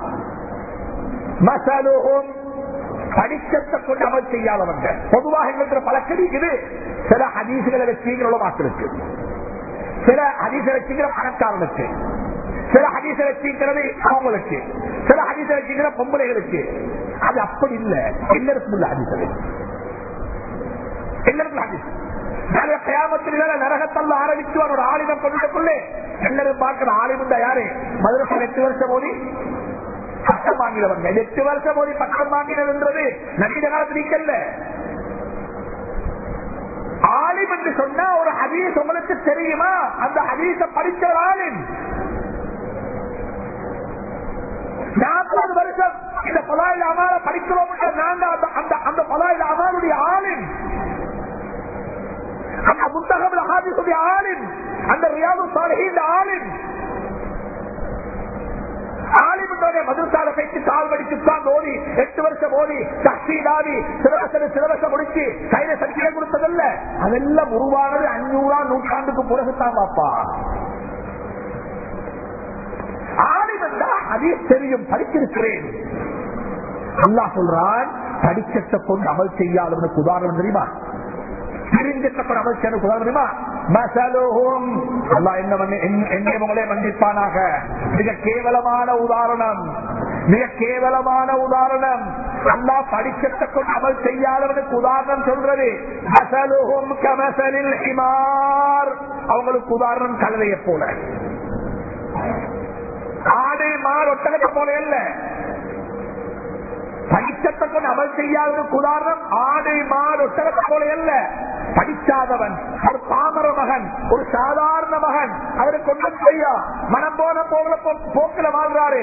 மசலுகும் படிச்சத்தை கொண்டு அமல் செய்யாதவங்க பொதுவாக எங்களுக்கு பழக்கம் இருக்குது சில ஹதீசுகளை வச்சுங்கிற மக்களுக்கு சில ஹதீச வச்சுக்கிற பணக்காரனுக்கு சில ஹதீச வச்சுக்கிறது அவங்களுக்கு சில ஹதீச வச்சுக்கிற பொம்பளைகளுக்கு அது அப்படி இல்லை எல்லாருக்கும் உள்ள ஹதீசது எல்லாருக்கும் ஹதீஸ் நரகத்தல்ல ஆரம்பிச்சுவார் ஒரு ஆலிமம் கொண்டுள்ளே எல்லாரும் பார்க்கிற ஆலிமம் யாரு மதுரை எட்டு வருஷம் மோதி பட்டம் வாங்கினவங்க எட்டு வருஷம் மோதி பட்டம் வாங்கினதுன்றது நவீன காலத்து நீக்கல்ல ஆலிம் என்று சொன்னா ஒரு ஹதீஸ் உங்களுக்கு தெரியுமா அந்த ஹதீஸ படிச்ச ஒரு ஆலிம் நாற்பது வருஷம் இந்த பலாயில் அமால படிக்கிறோம் நாங்க அந்த அந்த பலாயில் அமாலுடைய ஆலிம் அந்த புத்தகம் ஹாதிசுடைய ஆலிம் அந்த ரியாது சாலையின் ஆலிம் ஆலிமுடைய மதுசால பேச்சு கால் வடிச்சுத்தான் ஓடி எட்டு வருஷம் ஓடி சக்திதாவி சிலவசன சிலவசம் முடிச்சு கையில சக்தியை கொடுத்ததல்ல அதெல்லாம் உருவானது அஞ்சூறாம் நூற்றாண்டுக்கு பிறகுதான் பாப்பா ஆலிமந்தா அதே தெரியும் படிச்சிருக்கிறேன் அல்லா சொல்றான் படிச்சத்தை கொண்டு அமல் செய்யாதவனுக்கு உதாரணம் தெரியுமா தெரிஞ்சப்பட அமைச்சருக்கு உதாரணமா மசலுகும் அல்லா என்ன உங்களே மன்னிப்பானாக மிக கேவலமான உதாரணம் மிக கேவலமான உதாரணம் அல்லா படிக்கத்தை கொண்டு அமல் செய்யாதவனுக்கு உதாரணம் சொல்றது மசலுகும் கமசலில் ஹிமார் அவங்களுக்கு உதாரணம் கலவையை போல ஆடு மார் ஒட்டகத்தை போல இல்ல படிக்கத்தை கொண்டு அமல் செய்யாதவனுக்கு உதாரணம் ஆடு மாடு ஒட்டகத்தை போல அல்ல படிக்காதவன் ஒரு பாமர மகன் ஒரு சாதாரண மகன் அவருக்கு ஒன்றும் செய்யா மனம் போன போகல போக்கில வாழ்றாரு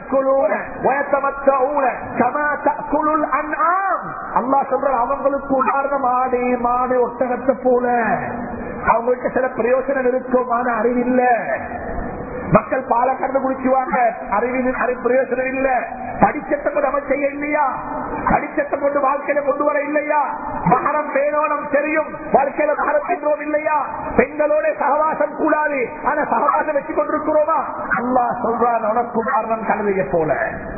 அல்லா சொல்ற அவங்களுக்கு உதாரணம் ஆடு மாடு ஒட்டகத்தை போல அவங்களுக்கு சில பிரயோஜனம் இருக்கும் ஆனா அறிவில்லை மக்கள் பால கண்டு குடிச்சுவாங்க அறிவின் அறிவு பிரயோஜனம் இல்ல படிச்சத்தை கொண்டு அமல் செய்ய இல்லையா படிச்சத்தை கொண்டு வாழ்க்கையில கொண்டு வர இல்லையா மகரம் பேணோனம் தெரியும் வாழ்க்கையில மகரம் பெற்றோம் இல்லையா பெண்களோட சகவாசம் கூடாது ஆனா சகவாசம் வச்சு கொண்டிருக்கிறோமா அல்லா சொல்றான் உனக்கு உதாரணம் கழுதைய போல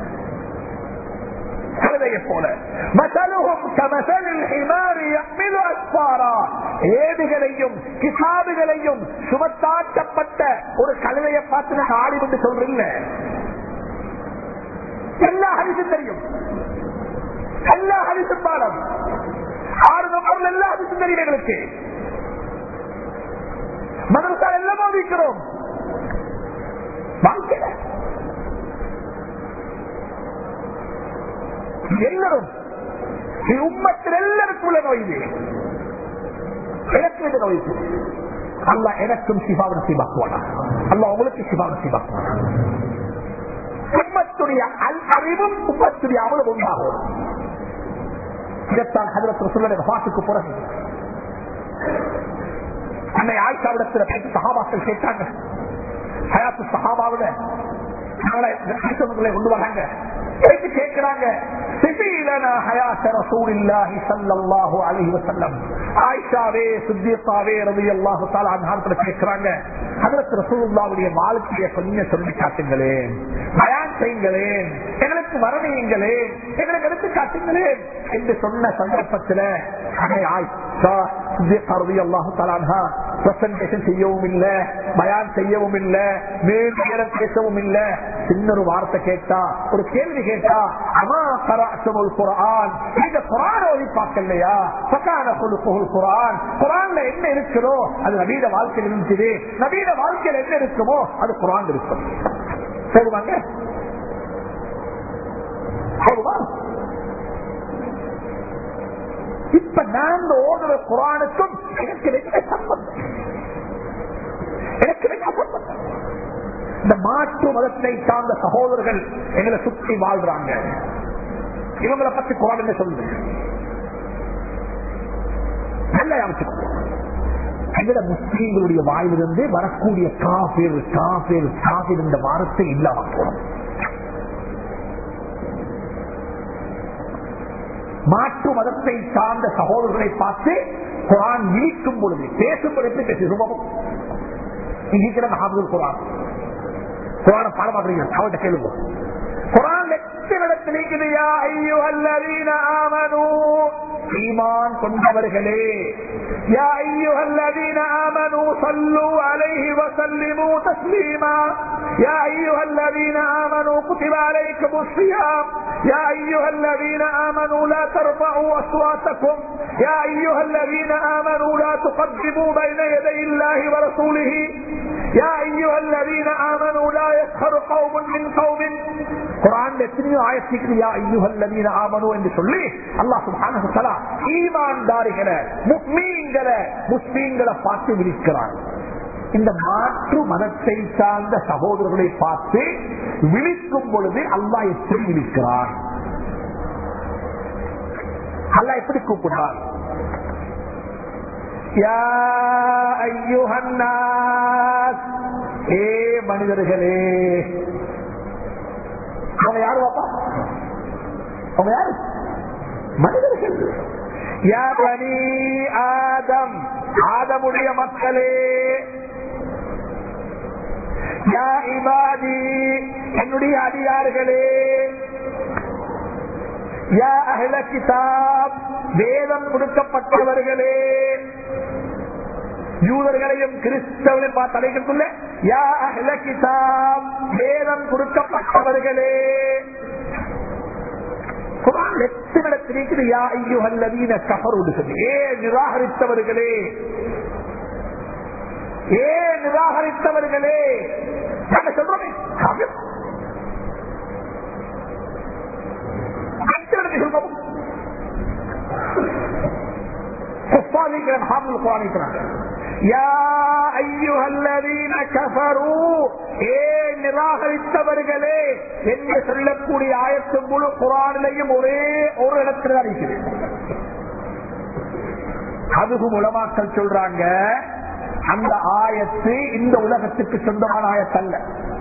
கழுதையை போல மசலுகும் கமசலில் ஹிமாரி யஹ்மிலு அஸ்பாரா ஏடுகளையும் கிசாபுகளையும் சுமத்தாட்டப்பட்ட ஒரு கழுதையை பார்த்து நான் ஆடி கொண்டு சொல்றேன் எல்லா ஹரிசும் தெரியும் எல்லா ஹரிசும் பாடம் ஆறு நம்பர்ல எல்லா ஹரிசும் தெரியும் எங்களுக்கு மதரசா எல்லாமே வைக்கிறோம் வாழ்க்கையில எல்லாரும் உம்மத்தில் எல்லாருக்கும் உள்ள நோய் இது எனக்கு இந்த நோய் இது அல்ல எனக்கும் சிவாவின் சிவாக்குவானா அல்ல உங்களுக்கு சிவாவின் சிவாக்குவானா உம்மத்துடைய அல் அறிவும் உம்மத்துடைய அமலும் உண்டாகும் இதைத்தான் ஹதரத் ரசூலுடைய வஃபாத்துக்கு பிறகு அன்னை ஆயிஷாவிடத்தில் பேசி சஹாபாக்கள் கேட்டாங்க ஹயாத்து சஹாபாவில கொண்டு வராங்க கேட்கிறாங்க சிபிலனா ஹயாத்த ரசூலில்லாஹி ஸல்லல்லாஹு அலைஹி வஸல்லம் ஆயிஷாவே சித்தியத்தாவே ரலியல்லாஹு தஆலா அன்ஹா கேக்குறாங்க ஹஜரத் ரசூலுல்லாஹ்வுடைய வாழ்க்கையை கொஞ்சம் சொல்லி காட்டுங்களேன் பயான் செய்யுங்களேன் எங்களுக்கு வரணியுங்களேன் எங்களுக்கு எடுத்து காட்டுங்களேன் என்று சொன்ன சந்தர்ப்பத்தில் அன்னை ஆயிஷா சித்தியத்தா ரலியல்லாஹு தஆலா அன்ஹா பிரசன்டேஷன் செய்யவும் இல்ல பயான் செய்யவும் இல்ல மேலும் நேரம் பேசவும் இல்ல சின்ன ஒரு வார்த்தை கேட்டா ஒரு கேள்வி கேட்டா அமா கராசமுல் குரான் இந்த குரான் ஓதி பார்க்கலையா சக்கான குழுப்புகள் குரான் குரான்ல என்ன இருக்கிறோ அது நவீன வாழ்க்கையில் இருந்துச்சு நவீன வாழ்க்கையில் என்ன இருக்குமோ அது குரான் இருக்கும் போதுவாங்க போதுமா இப்ப நாங்க ஓடுற குரானுக்கும் எனக்கு என்ன சம்பந்தம் எனக்கு என்ன சம்பந்தம் இந்த மாற்று மதத்தை சார்ந்த சகோதரர்கள் எங்களை சுற்றி வாழ்றாங்க இவங்களை பத்தி குரான் என்ன சொல்லுது நல்ல அமைச்சுக்கோ எங்கட முஸ்லீம்களுடைய வாயிலிருந்து வரக்கூடிய காபீர் காபீர் காபீர் இந்த வாரத்தை இல்லாம போறோம் மாற்று மதத்தை சார்ந்த சகோதரர்களை பார்த்து குரான் விழிக்கும் பொழுது பேசும் பொழுது பேசி சுபமும் இருக்கிற மகாபுல் குரான் குரான பாடமாடுறீங்க அவர்கிட்ட கேளுங்க குரான் எத்தனிடத்தில் இருக்குதுயா ஐயோ அல்லவீன ஆமனு ஈமான் கொண்டவர்களே யா ஐயோ அல்லவீன ஆமனு சல்லு அலைஹி வசல்லிமு தஸ்லீமா يا أيها الذين آمنوا كتب عليكم الصيام يا أيها الذين آمنوا لا ترفعوا أصواتكم يا أيها الذين آمنوا لا تقدموا بين يدي الله ورسوله يا أيها الذين آمنوا لا يسخر قوم من قوم குரான் எத்தனையோ ஆயத்திற்கு யா ஐயுகல்லவீன ஆமனு என்று சொல்லி அல்லாஹ் சுப்ஹானஹு வ தஆலா ஈமான்தாரிகளை முஸ்லீம்களை முஸ்லீம்களை பார்த்து விழிக்கிறார் இந்த மாற்று மதத்தை சார்ந்த சகோதரர்களை பார்த்து விழிக்கும் பொழுது அல்லாஹ் எப்படி விழிக்கிறார் அல்லாஹ் எப்படி கூப்பிடுறார் யா ஐயுஹன்னாஸ் ஏ மனிதர்களே அவங்க யாரு பாப்பா அவங்க யாரு மனிதர்கள் யா பனி ஆதம் ஆதமுடைய மக்களே யா இபாதி என்னுடைய அதிகாரிகளே யா அஹ்ல கிதாப் வேதம் கொடுக்கப்பட்டவர்களே யூதர்களையும் கிறிஸ்தவர்களையும் பார்த்து அழைக்கக்குள்ள யா அஹ்ல கிதாப் வேதம் கொடுக்கப்பட்டவர்களே குரான் எத்தனிடத்தில் இருக்குது யா ஐயுஹல்லதீன கஃபருடு சொல்லி ஏ நிராகரித்தவர்களே ஏ நிராகரித்தவர்களே நாங்க சொல்றோமே காவியம். எத்தனிடத்தில் சொல்றோம் குஃபாரிக்கிறேன் ஹாமுல் குரானிக்கிறாங்க யா ஐயுஹல்லதீன கஃபரு ஏ நிராகரித்தவர்களே என்று சொல்லக்கூடிய ஆயத்து முழு குரானிலையும் ஒரே ஒரு இடத்துல தான் இருக்கிறது அதுவும் உலமாக்கள் சொல்றாங்க அந்த ஆயத்து இந்த உலகத்துக்கு சொந்தமான ஆயத்தல்ல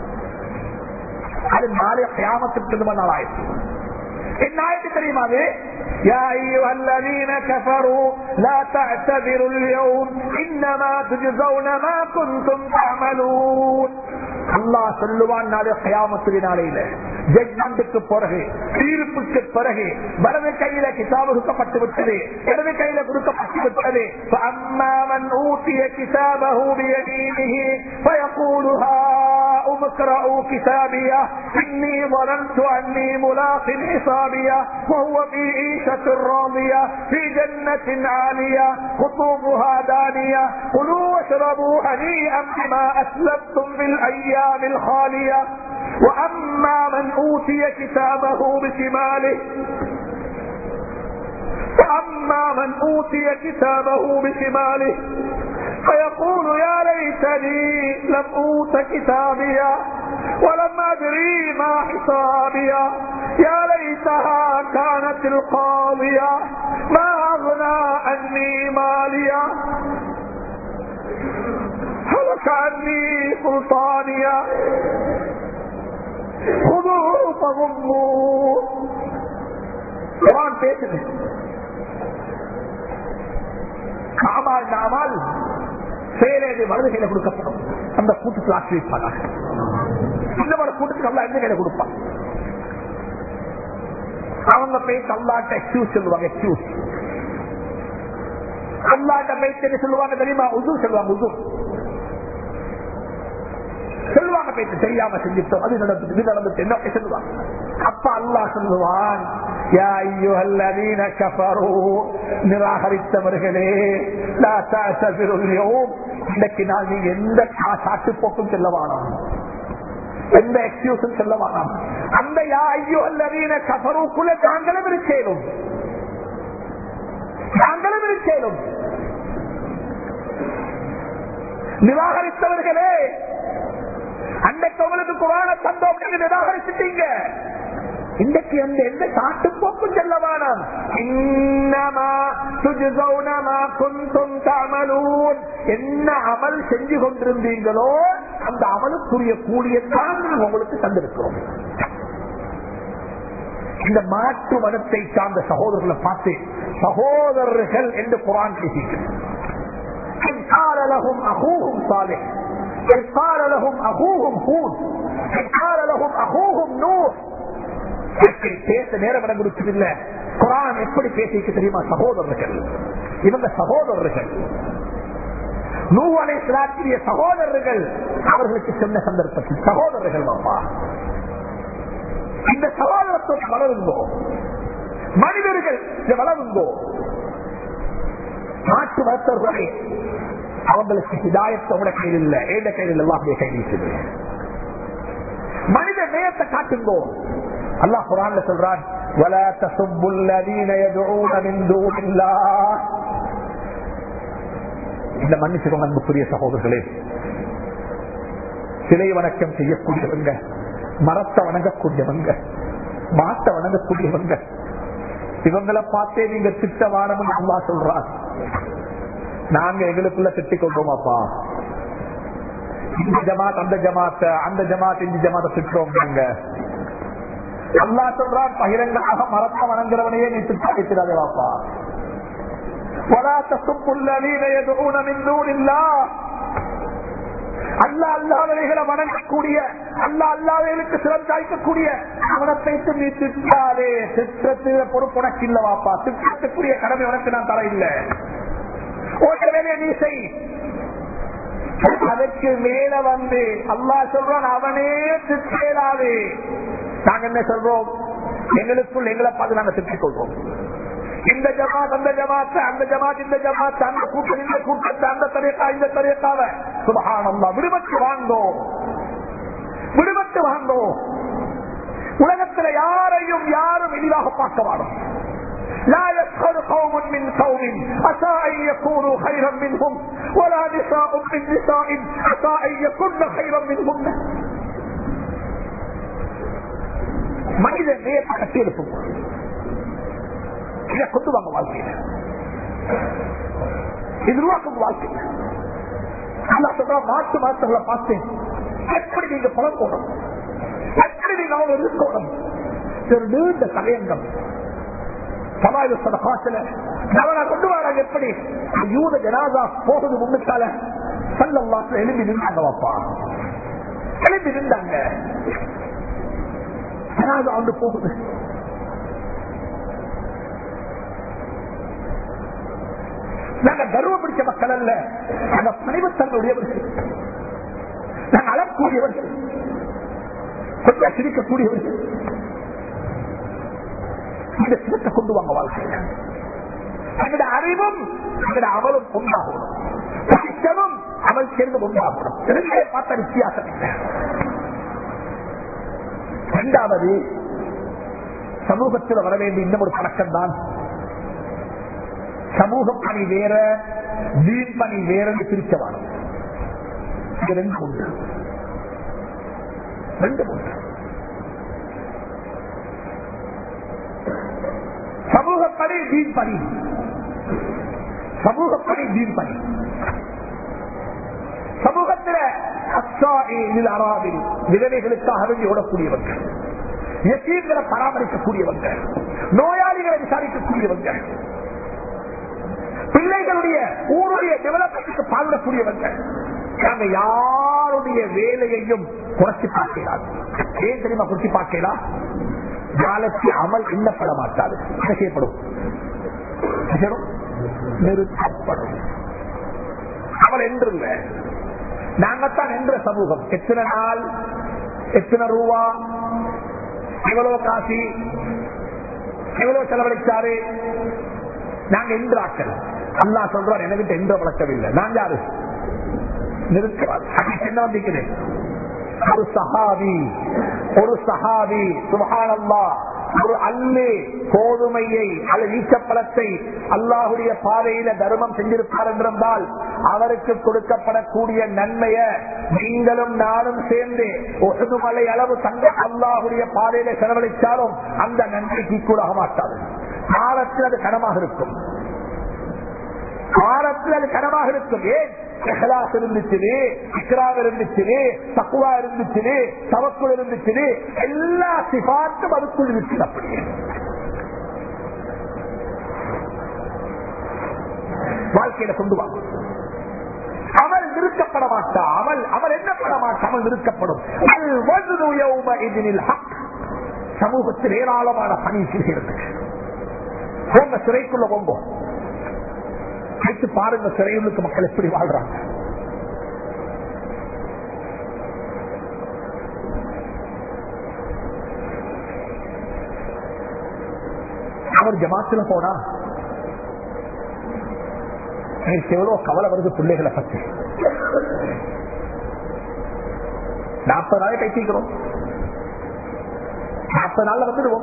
அது நாளை கியாமத்துக்கு சொந்தமான ஆயத்து என்ன ஆயத்து தெரியுமா அது يا أيها الذين كفروا لا تعتذروا اليوم إنما تجزون ما كنتم تعملون அல்லாஹ் சொல்லுவான் நாளை கயாமத்துடைய நாளையில ஜட்மெண்ட்டுக்கு பிறகு தீர்ப்புக்கு பிறகு வலது கையில கிதாபு கொடுக்கப்பட்டு விட்டது இடது கையில கொடுக்கப்பட்டு விட்டது فأما من أوتي كتابه بيمينه فيقول هاؤم اقرءوا كتابيه إني ظننت أني ملاق حسابيه وهو في عيشة راضية في جنة عالية خطوبها دانية كلوا واشربوا هنيئا بما أسلفتم في الأيام الخالية وأما من أوتي كتابه بشماله فأما من أوتي كتابه بشماله فيقول يا ليتني لم أوت كتابيا ولم أدري ما حسابيا يا ليتها كانت القاضية ما أغنى عني ماليا هلك عني سلطانيا خذوه فغموه குரான் பேசுது ஆமால் நாமால் செயலேது வலது கையில கொடுக்கப்படும் அந்த கூட்டத்தில் ஆட்சி வைப்பாங்க இந்த மாதிரி கூட்டத்துக்கு அல்லா எந்த கையில கொடுப்பான் அவங்க போய் அல்லாட்ட எக்ஸ்கியூஸ் சொல்லுவாங்க எக்ஸ்கியூஸ் அல்லாட்ட போய் தெரியும் சொல்லுவாங்க தெரியுமா உது சொல்லுவாங்க உது சொல்லுவாங்க பேச்சு தெரியாம செஞ்சுட்டோம் அது நடந்து இது நடந்துட்டு என்ன சொல்லுவாங்க அப்ப அல்லா சொல்லுவான் யா ஐயுஹல்லதீன கஃபரூ நிராகரித்தவர்களே லா தஅதபிருல் யௌம் இன்னைக்கு நான் நீங்க எந்த சாட்டு போக்கும் செல்ல வேணாம் எந்த எக்ஸ்கியூஸும் சொல்ல வேணாம் அந்த யா ஐயுஹல்லதீன கஃபரூக்குள்ள நாங்களும் இருக்கேனும் நாங்களும் இருக்கேனும் நிராகரித்தவர்களே அன்னைக்கு உங்களுக்கு குரான தந்தோம் நீங்க நிராகரிச்சுட்டீங்க இன்றைக்கு அந்த எந்த காட்டு போக்கும் செல்ல வேணாம் இன்னமா துஜுசௌனமா குந்தும் தமலூன் என்ன அமல் செஞ்சு கொண்டிருந்தீங்களோ அந்த அமலுக்குரிய கூலியத்தான் நாங்கள் உங்களுக்கு தந்திருக்கிறோம் இந்த மாற்று மதத்தை சார்ந்த சகோதரர்களை பார்த்து சகோதரர்கள் என்று குரான் பேசிக்கிறேன் قال لهم اخوهم صالح إذ قال لهم اخوهم هود إذ قال لهم اخوهم نوح பேச நேரம் இடம் கொடுக்கவில்ல குரான் எப்படி பேசிக்க தெரியுமா சகோதரர்கள் இவங்க சகோதரர்கள் நூவனை சிலாற்றிய சகோதரர்கள் அவர்களுக்கு சொன்ன சந்தர்ப்பத்தில் சகோதரர்கள் பாப்பா இந்த சகோதரத்தை வளருங்கோ மனிதர்கள் வளருங்கோ நாட்டு வளர்த்தவர்களே அவங்களுக்கு ஹிதாயத்தோட கையில் இல்ல ஏத கையில் எல்லாம் அப்படியே கை வீசுது மனித நேயத்தை காட்டுங்கோ அல்லாஹ் குரான்ல சொல்றான் ولا تسبوا الذين يدعون من دون الله இந்த மன்னிச்சுக்கோங்க அன்புக்குரிய சகோதரர்களே சிலை வணக்கம் செய்யக்கூடியவங்க மரத்தை வணங்கக்கூடியவங்க மாட்டை வணங்கக்கூடியவங்க இவங்களை பார்த்தே நீங்க திட்ட வாரம்னு அல்லா சொல்றான் நாங்க எங்களுக்குள்ள திட்டிக் கொள்றோமாப்பா இந்த ஜமாத் அந்த ஜமாத்த அந்த ஜமாத் இந்த ஜமாத்த திட்டுறோம் நாங்க அல்லா சொல்றான் பகிரங்கமாக மரத்தை வணங்குறவனையே நீ திட்ட வைக்கிறாதே வாப்பா ولا تسبوا الذين يدعون من دون الله அல்லா அல்லாதவைகளை வணங்கக்கூடிய அல்லா அல்லாதவைகளுக்கு சிறந்தாய்க்கக்கூடிய அவனத்தை நீ திட்டாதே திட்டத்தில பொறுப்பு உனக்கு இல்ல வாப்பா திட்டத்துக்குரிய கடமை உனக்கு நான் தர இல்லை ஓட்ட வேலையை நீ செய் அதற்கு மேல வந்து அல்லா சொல்றான் அவனே திட்டேலாது நாங்க என்ன சொல்றோம் எங்களுக்குள் எங்களை பார்த்து நாங்க திட்டிக் கொள்வோம் இந்த ஜமாத் அந்த ஜமாத் அந்த ஜமாத் இந்த ஜமாத் அந்த கூட்டம் இந்த கூட்டத்தை அந்த தரியக்கா இந்த தரியக்காவ சுபகானந்தா விடுபட்டு வாங்கோ விடுபட்டு வாங்கோ உலகத்தில் யாரையும் யாரும் எளிதாக பார்க்க வாடும் لا يسخر قوم من قوم عسى ان يكونوا خيرا منهم ولا نساء من نساء عسى ان يكن خيرا منهن மனித நேயத்தை கட்டி எழுப்பும் இதை கொண்டு வாங்க வாழ்க்கையில இது உருவாக்கும் வாழ்க்கை அல்லா சொல்ற மாட்டு மாத்தங்களை பார்த்தேன் எப்படி நீங்க பலம் போடணும் எப்படி நீங்க அவங்க இருக்கணும் ஒரு நீண்ட தலையங்கம் சமாஜ காசுல அவனை கொண்டு வராங்க எப்படி யூத ஜனாதா போகுது முன்னுக்கால சல்லம் வாசல எழுப்பி நின்றாங்க வாப்பா எழுப்பி நின்றாங்க ஜனாதா வந்து போகுது நாங்க கர்வம் பிடிச்ச மக்கள் அல்ல நாங்க பணிவத்தங்களுடையவர்கள் நாங்க அழக்கூடியவர்கள் கொஞ்சம் சிரிக்கக்கூடியவர்கள் இந்த சிறத்தை கொண்டு வாங்க வாழ்க்கையில எங்களோட அறிவும் எங்களோட அமலும் உண்டாகணும் படிக்கணும் அமல் சேர்ந்து உண்டாகணும் இரண்டே பார்த்த வித்தியாசம் இல்லை இரண்டாவது சமூகத்தில் வர வேண்டிய இன்னும் ஒரு பழக்கம் தான் சமூக பணி வேற வீண் பணி வேறன்னு பிரிக்க வேணும் இது ரெண்டு உண்டு ரெண்டு உண்டு சமூக பணி வீண் பணி சமூக பணி வீண் பணி சமூகத்தில் அசாயில் அறாவில் விதவைகளுக்காக வேண்டி ஓடக்கூடியவர்கள் எத்தீர்களை பராமரிக்கக்கூடியவங்க நோயாளி நோயாளிகளை விசாரிக்கக்கூடியவங்க பிள்ளைகளுடைய ஊருடைய டெவலப்மெண்ட்டுக்கு பாடுபடக்கூடியவங்க நாங்க யாருடைய வேலையையும் குறைச்சு பார்க்கலாம் ஏன் தெரியுமா குறைச்சு பார்க்கலாம் நாளைக்கு அமல் எண்ணப்பட மாட்டாது என்ன செய்யப்படும் என்ன செய்யணும்? நிறுத்தப்படும் அமல் என்று இல்லை நாங்கத்தான் என்ற சமூகம் எத்தனை நாள் எத்தனை ரூபா எவ்வளவு காசி எவ்வளவு செலவழிச்சாரு நாங்க என்றாக்கள் அல்லா சொல்றார் எனக்கு என்ற வழக்கவில்லை நான் யாரு நிறுத்துவார் என்ன வந்திருக்கிறேன் ஒரு சஹாபி ஒரு சஹாபி சுபஹானல்லா ஒரு அல்லு கோதுமையை அல்லது ஈச்சப்பழத்தை அல்லாஹுடைய பாதையில தர்மம் செஞ்சிருப்பார் என்றிருந்தால் அவருக்கு கொடுக்கப்படக்கூடிய நன்மைய நீங்களும் நானும் சேர்ந்து ஒரு மலை அளவு தங்க அல்லாஹுடைய பாதையில செலவழித்தாலும் அந்த நன்மைக்கு கூடாக மாட்டாது காலத்தில் அது கனமாக இருக்கும் காலத்தில் அது கனமாக இருக்கும் ஏன் இஹ்லாஸ் இருந்துச்சு இக்ராம் இருந்துச்சு தக்குவா இருந்துச்சு தவக்குள் இருந்துச்சு எல்லா சிபாத்தும் அதுக்குள் இருக்கு அப்படியே வாழ்க்கையில கொண்டு வாங்க அமல் நிறுத்தப்பட மாட்டா அமல் அமல் என்ன பட மாட்டா அமல் நிறுத்தப்படும் அல் வஜ்ரு யௌமஇதினில் ஹக். சமூகத்தில் ஏராளமான பணி செய்கிறதுக்கு போங்க சிறைக்குள்ள போங்க கேட்டு பாருங்க சிறையுள்ளுக்கு மக்கள் எப்படி வாழ்றாங்க அவர் ஜமாத்துல போனா எனக்கு எவ்வளவு கவலை வருது பிள்ளைகளை பற்றி நாற்பது நாள் கைத்திக்கிறோம் நாற்பது நாள்ல வந்துடுவோம்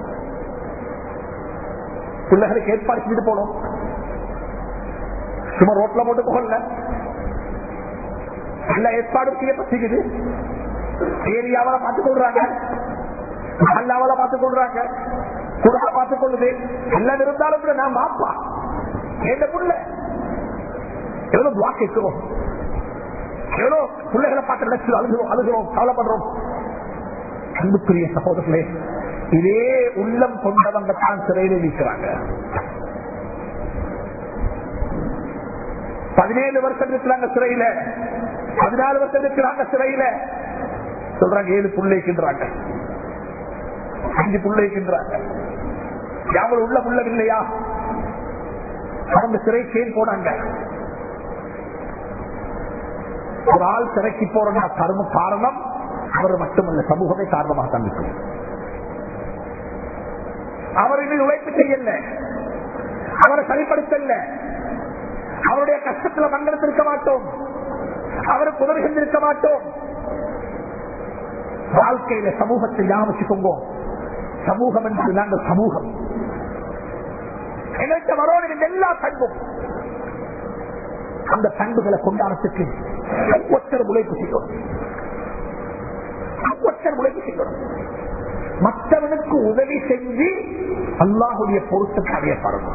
பிள்ளைகளுக்கு ஏற்பாடு செஞ்சுட்டு போனோம் சும்மா ரோட்ல போட்டு போகல எல்லா ஏற்பாடும் செய்யப்பட்டிருக்குது ஏரியாவில பார்த்துக் கொள்றாங்க அல்லாவில பார்த்துக் கொள்றாங்க குடும்ப பார்த்துக் கொள்ளுது எல்லாம் இருந்தாலும் கூட நான் பாப்பா என்ன புள்ள எவ்வளவு பிளாக் இருக்கிறோம் எவ்வளவு பிள்ளைகளை பார்த்து நினைச்சு அழுகிறோம் அழுகிறோம் கவலைப்படுறோம் அன்புக்குரிய சகோதரர்களே இதே உள்ளம் கொண்டவங்க தான் சிறையில் இருக்கிறாங்க பதினேழு வருஷம் இருக்கிறாங்க சிறையில பதினாலு வருஷம் இருக்கிறாங்க சிறையில சொல்றாங்க ஏழு புள்ளைக்கின்றாங்க அஞ்சு புள்ளைக்கின்றாங்க யாவல் உள்ள புள்ள இல்லையா அவங்க சிறை செயல் போனாங்க ஒரு ஆள் சிறைக்கு போறா கரும காரணம் அவர் மட்டுமல்ல சமூகமே காரணமாக தான் இருக்கும் அவர் இன்னும் உழைப்பு செய்யல அவரை சரிப்படுத்தல அவருடைய கஷ்டத்துல பங்கெடுத்திருக்க மாட்டோம் அவருக்கு உதவி செஞ்சிருக்க மாட்டோம் வாழ்க்கையில சமூகத்தை ஞாபகிக்கோங்க சமூகம் என்பது நாங்கள் சமூகம் எங்கள்கிட்ட வரோடு எல்லா பண்பும் அந்த பண்புகளை கொண்டாடத்துக்கு ஒவ்வொருத்தர் உழைப்பு செய்யணும் ஒவ்வொருத்தர் உழைப்பு செய்யணும் மற்றவனுக்கு உதவி செஞ்சு அல்லாஹுடைய பொருத்தத்தை அடையப்படணும்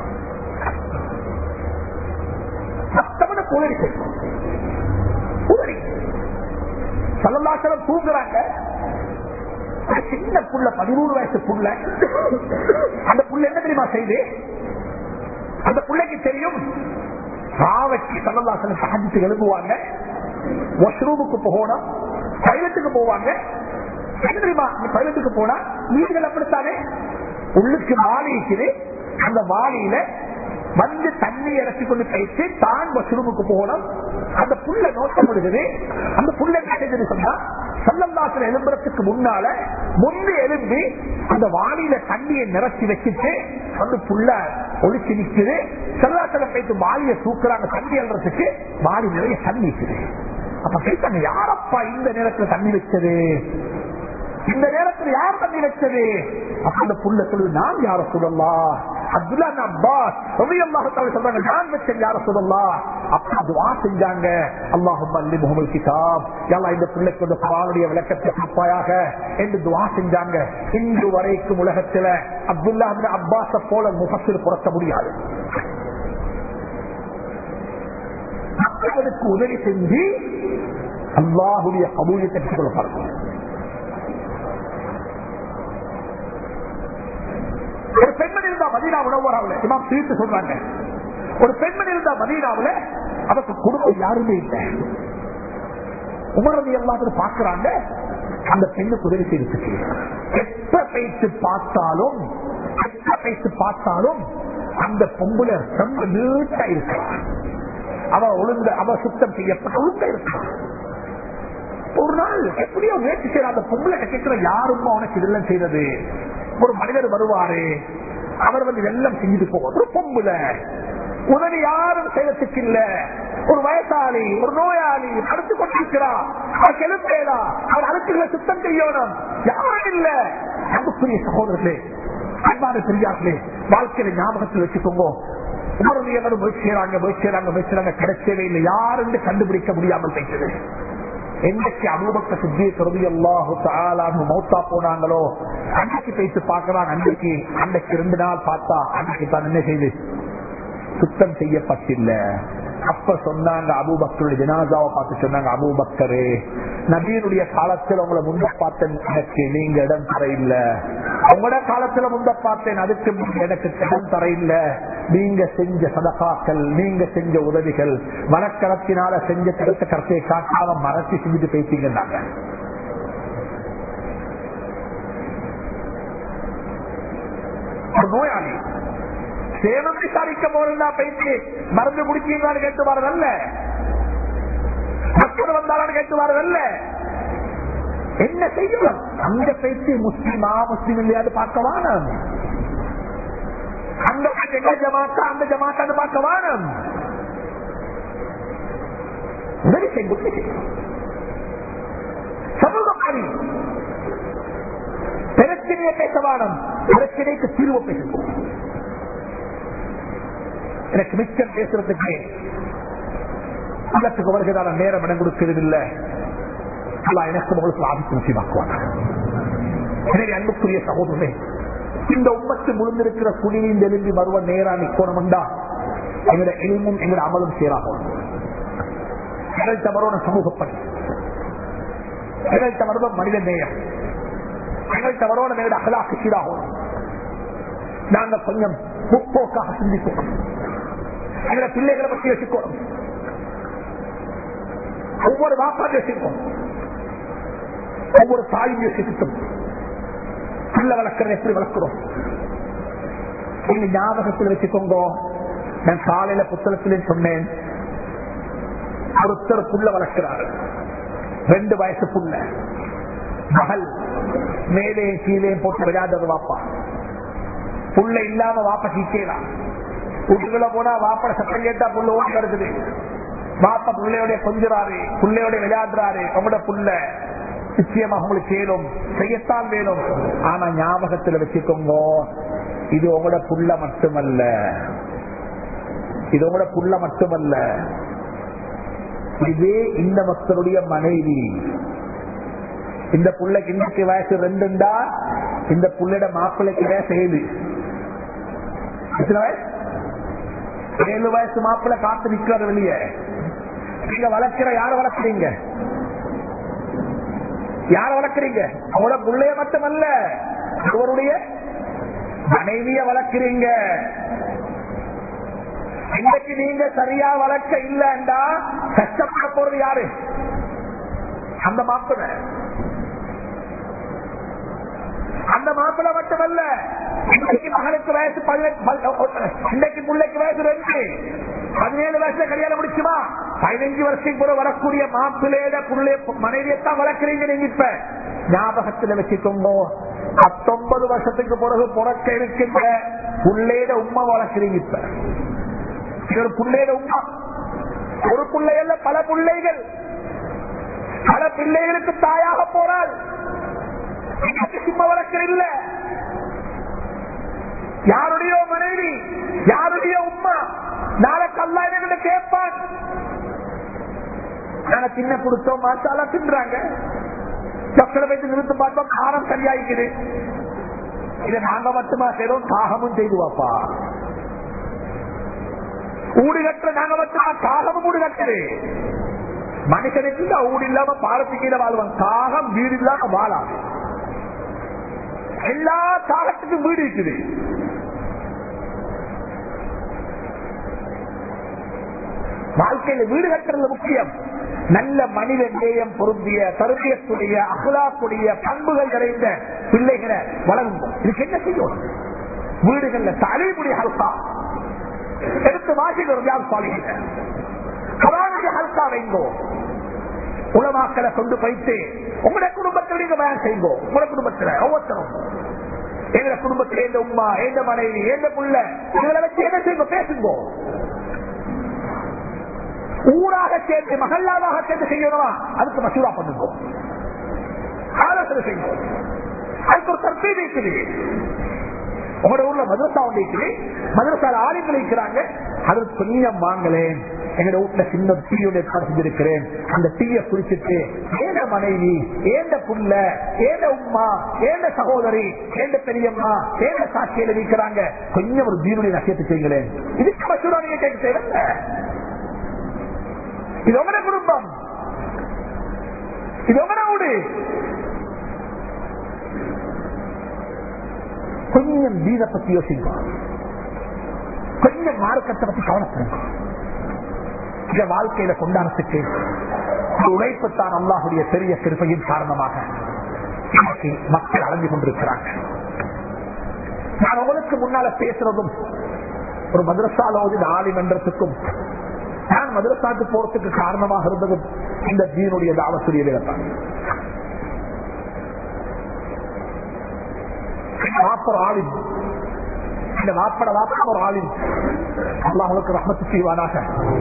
மற்றவனுக்கு உதவி செய்யணும் உதவி சல்லல்லாசலம் தூங்குறாங்க ஒரு சின்ன புள்ள பதிமூணு வயசு புள்ள அந்த புள்ள என்ன தெரியுமா செய்து அந்த பிள்ளைக்கு தெரியும் ராவைக்கு சல்லல்லாசலம் சாதித்து எழுப்புவாங்க வாஷ்ரூமுக்கு போகணும் டைலட்டுக்கு போவாங்க என்ன தெரியுமா டைலட்டுக்கு போனா வீடுகள் அப்படித்தானே உள்ளுக்கு வாலி இருக்குது அந்த வாலியில வந்து தண்ணி இறக்கி கொண்டு போயிட்டு தான் வாஷ்ரூமுக்கு போகணும் அந்த புள்ள நோட்டம் விடுகிறது அந்த புள்ள என்ன சொன்னா சல்லல்லாத்துல எழும்புறதுக்கு முன்னால முன்பு எழும்பி அந்த வாளியில தண்ணியை நிரச்சி வச்சுட்டு அந்த புள்ள ஒழிச்சு நிக்குது செல்லாத்துல போயிட்டு வாளியை தூக்குறாங்க தண்ணி எழுறதுக்கு வாளி நிறைய தண்ணி இருக்குது அப்ப கேட்டாங்க யாரப்பா இந்த நேரத்துல தண்ணி வச்சது இந்த நேரத்தில் யார் தண்ணி வச்சது அப்ப அந்த புள்ள சொல்லு நான் யார சொல்லலாம் அப்துல்லா அப்பாஸ் சொல்றாங்க நான் வச்சேன் யார சொல்லலாம் அப்பா துவா செஞ்சாங்க அல்லாஹும் அல்லி முகமல் கிதாப் எல்லாம் இந்த பிள்ளைக்கு வந்து பாலுடைய விளக்கத்தை கொடுப்பாயாக என்று துவா செஞ்சாங்க இன்று வரைக்கும் உலகத்துல அப்துல்லா அப்பாஸ போல முகத்தில் புறத்த முடியாது மக்களுக்கு உதவி செஞ்சு அல்லாஹுடைய கபூலியத்தை கொள்ள பாருங்க ஒரு பெண்மணி இருந்தா மதீனா உணவராவில் இமாம் தீர்த்து சொல்றாங்க ஒரு பெண்மணி இருந்தா மதீனாவில் அவருக்கு குடும்பம் யாருமே இல்லை உமரதி எல்லாத்தையும் பாக்குறாங்க அந்த பெண்ணுக்கு உதவி செய்து எப்ப பேச்சு பார்த்தாலும் எப்ப பேச்சு பார்த்தாலும் அந்த பொம்புல ரொம்ப நீட்டா இருக்கிறான் அவ ஒழுங்க அவ சுத்தம் செய்யப்பட்ட ஒழுங்க இருக்கிறான் ஒரு நாள் எப்படியோ முயற்சி செய்யற அந்த பொம்பளை கேட்கிற யாரும் உனக்கு இதெல்லாம் செய்தது ஒரு மனிதர் வருவாரு அவர் வந்து வெள்ளம் செஞ்சுட்டு போவார் ஒரு பொம்புல உதவி யாரும் செய்யறதுக்கு இல்ல ஒரு வயசாளி ஒரு நோயாளி படுத்து கொண்டிருக்கிறார் அவர் கெழுப்பேலா அவர் அழுக்குகளை சுத்தம் செய்யணும் யாரும் இல்ல அன்புக்குரிய சகோதரர்களே அன்பான பெரியார்களே வாழ்க்கையில ஞாபகத்தில் வச்சுக்கோங்க உமரவியங்களும் முயற்சி செய்யறாங்க முயற்சி செய்யறாங்க முயற்சி செய்யறாங்க கிடைச்சவே இல்லை யாருன்னு கண்டுபிடிக்க முடியாமல் போயிட்டது என்னைக்கு அபூபக்க சித்திய கருதி அல்லாஹு தாலான்னு மௌத்தா போனாங்களோ அன்னைக்கு பேசி பார்க்கறாங்க அன்னைக்கு அன்னைக்கு ரெண்டு நாள் பார்த்தா அன்னைக்கு தான் என்ன செய்து சுத்தம் செய்யப்பட்டில்ல அப்ப சொன்னாங்க அபூபக்கருடைய ஜனாதாவை பார்த்து சொன்னாங்க அபூபக்கரு நபீனுடைய காலத்துல உங்களை முந்த பார்த்தேன் எனக்கு நீங்க இடம் தர இல்ல உங்களோட காலத்துல முந்த பார்த்தேன் அதுக்கு முன் எனக்கு இடம் தர இல்ல நீங்க செஞ்ச சதகாக்கள் நீங்க செஞ்ச உதவிகள் வனக்கலத்தினால செஞ்ச திறத்த கருத்தை காட்டாம மறைச்சு செஞ்சுட்டு பேசிங்கன்னாங்க ஒரு நோயாளி சேவம் விசாரிக்க போறதா பேச்சு மருந்து குடிச்சீங்களான்னு கேட்டு வரதல்ல மக்கள் வந்தாலும் கேட்டு வரதல்ல என்ன செய்யணும் அந்த பேச்சு முஸ்லிமா முஸ்லிம் இல்லையாது பார்க்க வானம் அந்த எங்க ஜமாத்தா அந்த ஜமாத்தான்னு பார்க்க வானம் உதவி செய்யும் உதவி செய்யும் சமூக பணி பிரச்சனையை பேச வானம் பிரச்சனைக்கு தீர்வு பேசுவோம் எனக்கு மிச்சம் பேசுறதுக்கு உள்ளத்துக்கு வருகிறதான நேரம் இடம் கொடுக்கிறது இல்ல எனக்கு உங்களுக்கு ஆதித்து நிச்சயமாக்குவாங்க எனவே அன்புக்குரிய சகோதரனே இந்த உம்மத்து முழுந்திருக்கிற குடியின் எழுந்தி வருவ நேரா நிக்கணும்டா எங்கட எளிமும் எங்கட அமலும் சேராகும் எங்கள்கிட்ட வரவன சமூகப்பணி எங்கள்கிட்ட வருவ மனித நேயம் எங்கள்கிட்ட வரவன எங்கட அகலாக்கு சீராகும் நாங்க கொஞ்சம் முற்போக்காக சிந்திக்கணும் எங்களை பிள்ளைகளை பற்றி யோசிக்கணும் ஒவ்வொரு வாப்பா யோசிப்போம் ஒவ்வொரு தாயும் யோசிக்கட்டும் பிள்ளை வளர்க்கறது எப்படி வளர்க்கிறோம் நீங்க ஞாபகத்தில் வச்சுக்கோங்க நான் காலையில புத்தகத்திலே சொன்னேன் ஒருத்தர் புள்ள வளர்க்கிறார் ரெண்டு வயசு புள்ள மகள் மேலே கீழே போட்டு விளையாடுறது வாப்பா புள்ள இல்லாம வாப்ப சீக்கலாம் வீட்டுக்குள்ள போனா வாப்பட சத்தம் கேட்டா புள்ள ஓடி வருது வாப்ப பிள்ளையோட கொஞ்சிறாரு பிள்ளையோட விளையாடுறாரு உங்களோட புள்ள நிச்சயமாக உங்களுக்கு கேளும் செய்யத்தான் வேணும் ஆனா ஞாபகத்துல வச்சுக்கோங்க இது உங்களோட புள்ள மட்டுமல்ல இது உங்களோட புள்ள மட்டுமல்ல இதே இந்த மக்களுடைய மனைவி இந்த புள்ளைக்கு இன்னைக்கு வயசு ரெண்டுண்டா இந்த புள்ளையோட மாப்பிள்ளைக்கு வயசு ஏழு எத்தனை வயசு ஏழு வயசு மாப்பிள்ள காத்து நிக்கிறது வெளியே நீங்க வளர்க்கிற யார வளர்க்குறீங்க யார வளர்க்குறீங்க அவங்களோட பிள்ளைய மட்டுமல்ல அவருடைய மனைவிய வளர்க்கிறீங்க இன்னைக்கு நீங்க சரியா வளர்க்க இல்லண்டா கஷ்டப்பட போறது யாரு அந்த மாப்பிள்ள அந்த மாப்பிள்ள மட்டுமல்ல இன்னைக்கு மகனுக்கு வயசு பதினெட்டு இன்னைக்கு பிள்ளைக்கு வயசு ரெண்டு பதினேழு வயசுல கல்யாணம் முடிச்சுமா பதினஞ்சு வருஷத்துக்கு பிறகு வரக்கூடிய மாப்பிள்ளையோட புள்ளை மனைவியத்தான் வளர்க்குறீங்க நீங்க இப்ப ஞாபகத்துல வச்சுக்கோங்க பத்தொன்பது வருஷத்துக்கு பிறகு புறக்க இருக்கின்ற புள்ளையோட உண்மை வளர்க்குறீங்க இப்ப இது ஒரு புள்ளையோட உண்மை ஒரு பிள்ளைகள்ல பல பிள்ளைகள் பல பிள்ளைகளுக்கு தாயாக போறாள் சும்மா வளர்க்கிற யாருடைய மனைவி யாருடைய உமா நாளைக்கு அல்லா என்ன கேட்பான் நாங்க சின்ன கொடுத்தோம் மாசாலா தின்றாங்க டாக்டரை வைத்து நிறுத்த பார்த்தோம் காரம் சரியாயிக்குது இதை நாங்க மட்டுமா செய்யறோம் தாகமும் செய்துவாப்பா ஊடு கட்டுற நாங்க மட்டுமா தாகமும் ஊடு கட்டுது மனுஷனுக்கு ஊடு இல்லாம பாலத்துக்கீழ வாழ்வான் தாகம் வீடு இல்லாம வாழாது எல்லா தாகத்துக்கும் வீடு இருக்குது வாழ்க்கையில வீடு கட்டுறது முக்கியம் நல்ல மனித நேயம் பொருந்திய தருவியத்துடைய அகலாக்குடைய பண்புகள் நிறைந்த பிள்ளைகளை வளருங்க இதுக்கு என்ன செய்யணும் வீடுகள்ல தலைமுடி ஹல்கா எடுத்து வாசிகள் யார் சாலிங்க கலாவுடைய ஹல்கா வைங்கோ உலமாக்களை கொண்டு போயிட்டு உங்களுடைய குடும்பத்தில் நீங்க வேலை செய்யுங்கோ உங்களோட குடும்பத்துல ஒவ்வொருத்தரும் எங்க குடும்பத்தில் எந்த உமா எந்த மனைவி எந்த புள்ள இவங்களை வச்சு என்ன செய்யுங்க பேசுங்கோ ஊராக சேர்ந்து மகல்லாவாக சேர்ந்து செய்யணுமா அதுக்கு மசூரா பண்ணுங்க ஆலோசனை செய்யுங்க அதுக்கு ஒரு தற்பீடு இருக்குது உங்களோட ஊர்ல மதரசா ஒன்று இருக்குது மதரசால ஆளுங்கள் இருக்கிறாங்க அது கொஞ்சம் வாங்கலேன் எங்க வீட்டுல சின்ன டீயோட ஏற்பாடு செஞ்சிருக்கிறேன் அந்த டீயை குடிச்சிட்டு ஏந்த மனைவி ஏந்த புள்ள ஏந்த உமா ஏந்த சகோதரி ஏந்த பெரியம்மா ஏந்த சாட்சியில நிற்கிறாங்க கொஞ்சம் ஒரு தீனுடைய நசியத்தை செய்யுங்களேன் இதுக்கு மசூரா நீங்க கேட்க தேவையில்ல இது உங்களோட குடும்பம் இது உங்களோட வீடு கொஞ்சம் வீத பத்தி யோசிங்க கொஞ்சம் மார்க்கத்தை பத்தி கவனப்படுங்க இந்த வாழ்க்கையில கொண்டாடத்துக்கு உழைப்பு தான் அல்லாஹுடைய பெரிய கிருப்பையின் காரணமாக இன்னைக்கு மக்கள் அடைஞ்சு கொண்டிருக்கிறாங்க நான் உங்களுக்கு முன்னால பேசுறதும் ஒரு மதரசால ஓதி ஆலிமன்றத்துக்கும் நான் மதரசாக்கு போறதுக்கு காரணமாக இருந்ததும் இந்த தீனுடைய தாவத்துடைய வேலைத்தான் வாப்பர் ஆளின் இந்த வாப்பட வாப்பட ஒரு ஆளின் அல்லாஹுக்கு ரஹமத்து செய்வானாக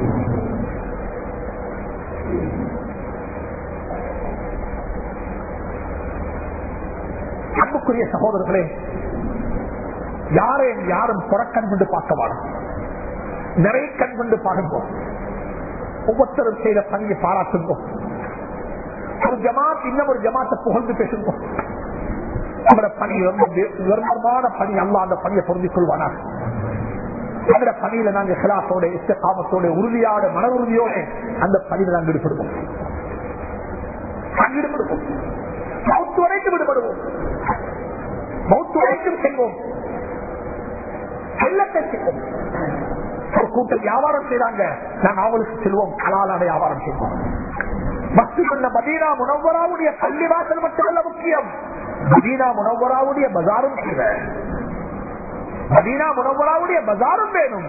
அன்புக்குரிய சகோதரர்களே யாரையும் யாரும் புறக்கண் கொண்டு பார்க்க வாடும் நிறைய கண் கொண்டு பாருங்கோம் ஒவ்வொருத்தரும் செய்த பணியை பாராட்டுங்கோ ஒரு ஜமாத் இன்னும் ஒரு ஜமாத்தை புகழ்ந்து பேசுங்கோ அவர பணி ரொம்ப நிர்மமான பணி அல்ல அந்த பணியை பொருந்திக் கொள்வானாக அந்த பணியில நாங்க கிலாசோட இஷ்டகாமத்தோட உறுதியோட மன உறுதியோட அந்த பணியில நாங்கள் ஈடுபடுவோம் நாங்கள் ஈடுபடுவோம் மௌத்து வரைக்கும் ஈடுபடுவோம் மௌத்து வரைக்கும் செய்வோம் செல்லத்தை செய்வோம் ஒரு கூட்டம் வியாபாரம் செய்றாங்க நாங்க அவங்களுக்கு செல்வோம் கலாலான வியாபாரம் செய்வோம் மஸ்து பண்ண மதீனா முனவராவுடைய பள்ளி வாசல் மட்டுமல்ல முக்கியம் மதீனா முனவராவுடைய பஜாரும் தேவை மதீனா முனவராவுடைய பஜாரும் வேணும்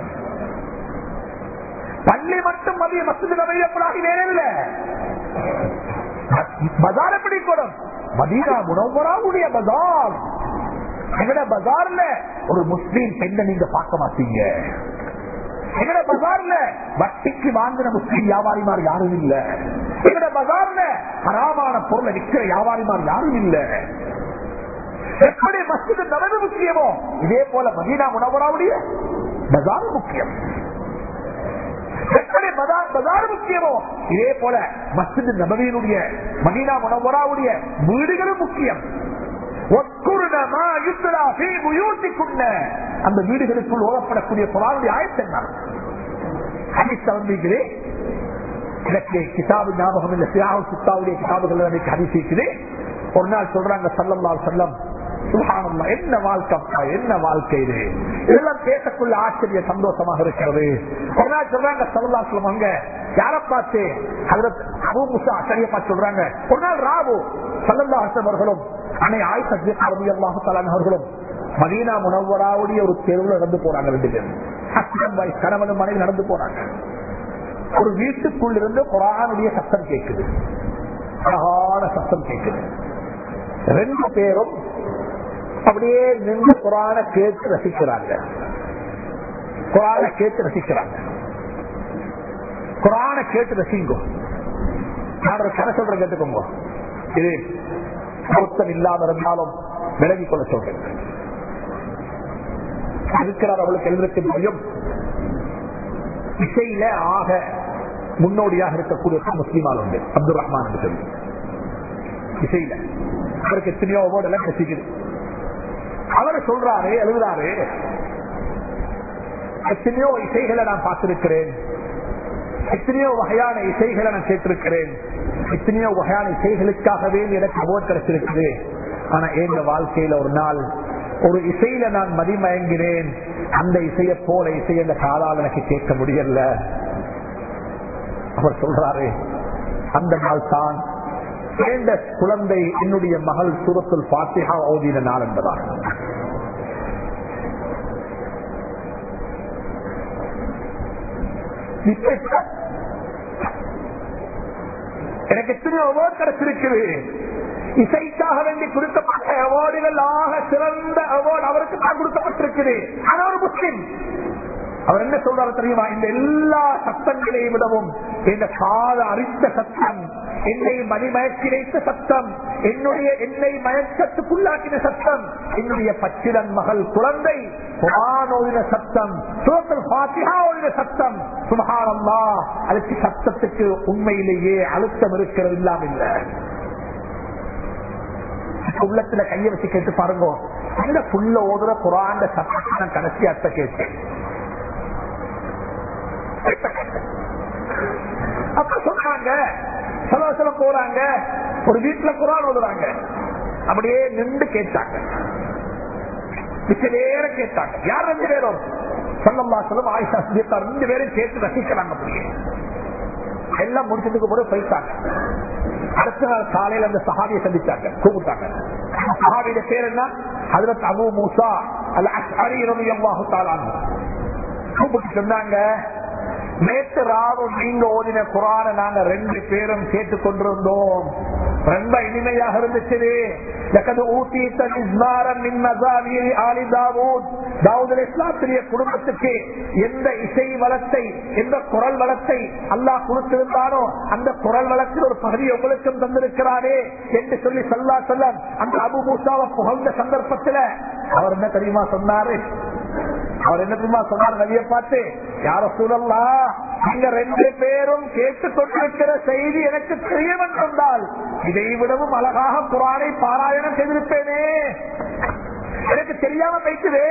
பள்ளி மட்டும் மதிய மசித நமையப்படாகி வேறல்ல பஜார் எப்படி கூடும் மதீனா முனவராவுடைய பஜார் எங்கட பஜார்ல ஒரு முஸ்லீம் பெண்ணை நீங்க பார்க்க மாட்டீங்க எங்கட பஜார்ல வட்டிக்கு வாங்கின முஸ்லீம் வியாபாரிமார் யாரும் இல்ல எங்கட பஜார்ல ஹராமான பொருளை விற்கிற வியாபாரிமார் யாரும் இல்ல எப்படி மஸ்ஜித் நபது முக்கியமோ இதே போல மதீனா முனவராவுடைய பஜார் முக்கியம் எப்படி பஜார் முக்கியமோ இதே போல மஸ்ஜித் நபவியினுடைய மதீனா முனவராவுடைய வீடுகளும் முக்கியம் அந்த வீடுகளுக்குள் ஓதப்படக்கூடிய குரானுடைய ஆயத்தம் ஹரிசவந்திகளே எனக்கு கிதாபு ஞாபகம் இல்ல சியாவு சித்தாவுடைய கிதாபுகள் எனக்கு ஹரிசிக்குது ஒரு நாள் சொல்றாங்க சல்லம்லால் செல்லம் சுகானம்மா என்ன வாழ்க்கைப்பா என்ன வாழ்க்கை இது இதெல்லாம் பேசக்குள்ள ஆச்சரிய சந்தோஷமாக இருக்கிறது ஒரு நாள் சொல்றாங்க சல்லா சொல்லம் அங்க யார பார்த்து அபு முசா ஆச்சரியப்பா சொல்றாங்க ஒரு நாள் ராவு சல்லல்லா அவர்களும் அன்னை ஆயுஷம் அவர்களும் மதீனா முனவராவுடைய ஒரு தெருவுல நடந்து போறாங்க ரெண்டு பேரும் ஹஸ்பண்ட் வைஃப் கணவன் மனைவி நடந்து போறாங்க ஒரு வீட்டுக்குள் இருந்து குரானுடைய சத்தம் கேட்குது அழகான சத்தம் கேட்குது ரெண்டு பேரும் அப்படியே நின்று குரான கேட்டு ரசிக்கிறாங்க குரான கேட்டு ரசிக்கிறாங்க குரான கேட்டு ரசிங்கோ நான் ஒரு கதை சொல்றேன் கேட்டுக்கோங்க இது பொருத்தம் இல்லாம இருந்தாலும் விலகிக் கொள்ள சொல்றேன் இருக்கிறார் அவளுக்கு எழுதிருக்கு முடியும் இசையில ஆக முன்னோடியாக இருக்கக்கூடிய முஸ்லீமால் உண்டு அப்துல் ரஹ்மான் என்று சொல்லி இசையில அவருக்கு எத்தனையோ அவார்டு எல்லாம் கிடைச்சிக்குது அவர் சொல்றாரு எழுதுறாரு எத்தனையோ இசைகளை நான் பார்த்திருக்கிறேன் எத்தனையோ வகையான இசைகளை நான் கேட்டிருக்கிறேன் எத்தனையோ வகையான இசைகளுக்காகவே எனக்கு அவார்டு கிடைச்சிருக்குது ஆனா எங்க வாழ்க்கையில ஒரு நாள் ஒரு இசையில நான் மதிமயங்கினேன் அந்த இசையை போல இசை அந்த காலால் எனக்கு கேட்க முடியல அவர் சொல்றாரு அந்த நாள் தான் சேர்ந்த குழந்தை என்னுடைய மகள் சூரத்துல் பாத்திஹா ஓதின நாள் என்பதாக எனக்கு எத்தனை அவார்டு கிடைச்சிருக்குது இசைக்காக வேண்டி கொடுக்கப்பட்ட அவார்டுகள் ஆக சிறந்த அவார்டு அவருக்கு தான் கொடுக்கப்பட்டிருக்குது ஆனா ஒரு முஸ்லிம் அவர் என்ன சொல்றாரு தெரியுமா இந்த எல்லா சத்தங்களையும் விடவும் இந்த கால அரித்த சத்தம் என்னை மணிமயக்கிரைத்த சத்தம் என்னுடைய என்னை மயக்கத்துக்குள்ளாக்கின சத்தம் என்னுடைய பச்சிலன் மகள் குழந்தை குரானோதின சத்தம் சோத்தல் பாத்தியா ஓதின சத்தம் சுபகாரம்மா அதுக்கு சத்தத்துக்கு உண்மையிலேயே அழுத்தம் இருக்கிறது இல்லாம இல்ல உள்ளத்துல கைய வச்சு கேட்டு பாருங்க இந்த புள்ள ஓதுற குரான் சத்தத்தை நான் கடைசி அர்த்த கேட்டேன் அப்ப சொன்னாங்க சலோசலம் போறாங்க ஒரு வீட்டுல குரான் ஓதுறாங்க அப்படியே நின்று கேட்டாங்க மிச்ச நேரம் கேட்டாங்க யார் ரெண்டு பேரும் சொல்லம்மா சொல்லும் ஆயிஷா சுஜித்தா ரெண்டு பேரும் கேட்டு ரசிக்கிறாங்க அப்படியே எல்லாம் முடிச்சதுக்கு போது போயிட்டாங்க அடுத்த நாள் காலையில அந்த சஹாபியை சந்திச்சாங்க கூப்பிட்டாங்க சஹாபியோட பேர் என்ன அதுல அபு மூசா அல்ல அரி ரவி அம்மாஹு தாலான் கூப்பிட்டு சொன்னாங்க நேற்று ராவும் நீங்க ஓதின குரான நாங்க ரெண்டு பேரும் கேட்டுக் கொண்டிருந்தோம் ரொம்ப இனிமையாக இருந்துச்சு குடும்பத்துக்கு எந்த இசை வளத்தை எந்த குரல் வளத்தை அல்லாஹ் கொடுத்திருந்தானோ அந்த குரல் வளத்தில் ஒரு பகுதி உங்களுக்கும் தந்திருக்கிறாரே என்று சொல்லி சொல்லா சொல்ல அந்த அபு மூசாவை புகழ்ந்த சந்தர்ப்பத்தில் அவர் என்ன தெரியுமா சொன்னாரு அவர் என்ன தெரியுமா சொன்னார் நதியை பார்த்து யார சூழல்லா நீங்க ரெண்டு பேரும் கேட்டுக் கொண்டிருக்கிற செய்தி எனக்கு தெரியும் என்றால் இதை விடவும் அழகாக குரானை பாராயணம் செய்திருப்பேனே எனக்கு தெரியாம வைக்குதே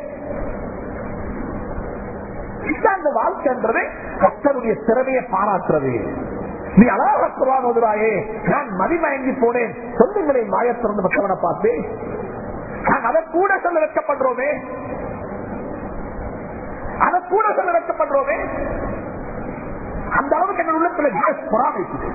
அந்த வாழ்க்கைன்றது பக்தருடைய திறமையை பாராட்டுறது நீ அழகாக குரான் ஓதுறாயே நான் மதிமயங்கி போனேன் சொல்லுங்களேன் மாயத்திறந்து பக்தவனை பார்த்து நான் அதை கூட சொல்ல வைக்கப்படுறோமே அதை கூட சொல்ல வைக்கப்படுறோமே அந்த அளவுக்கு எங்கள் உள்ளத்துல பொறாமைக்குது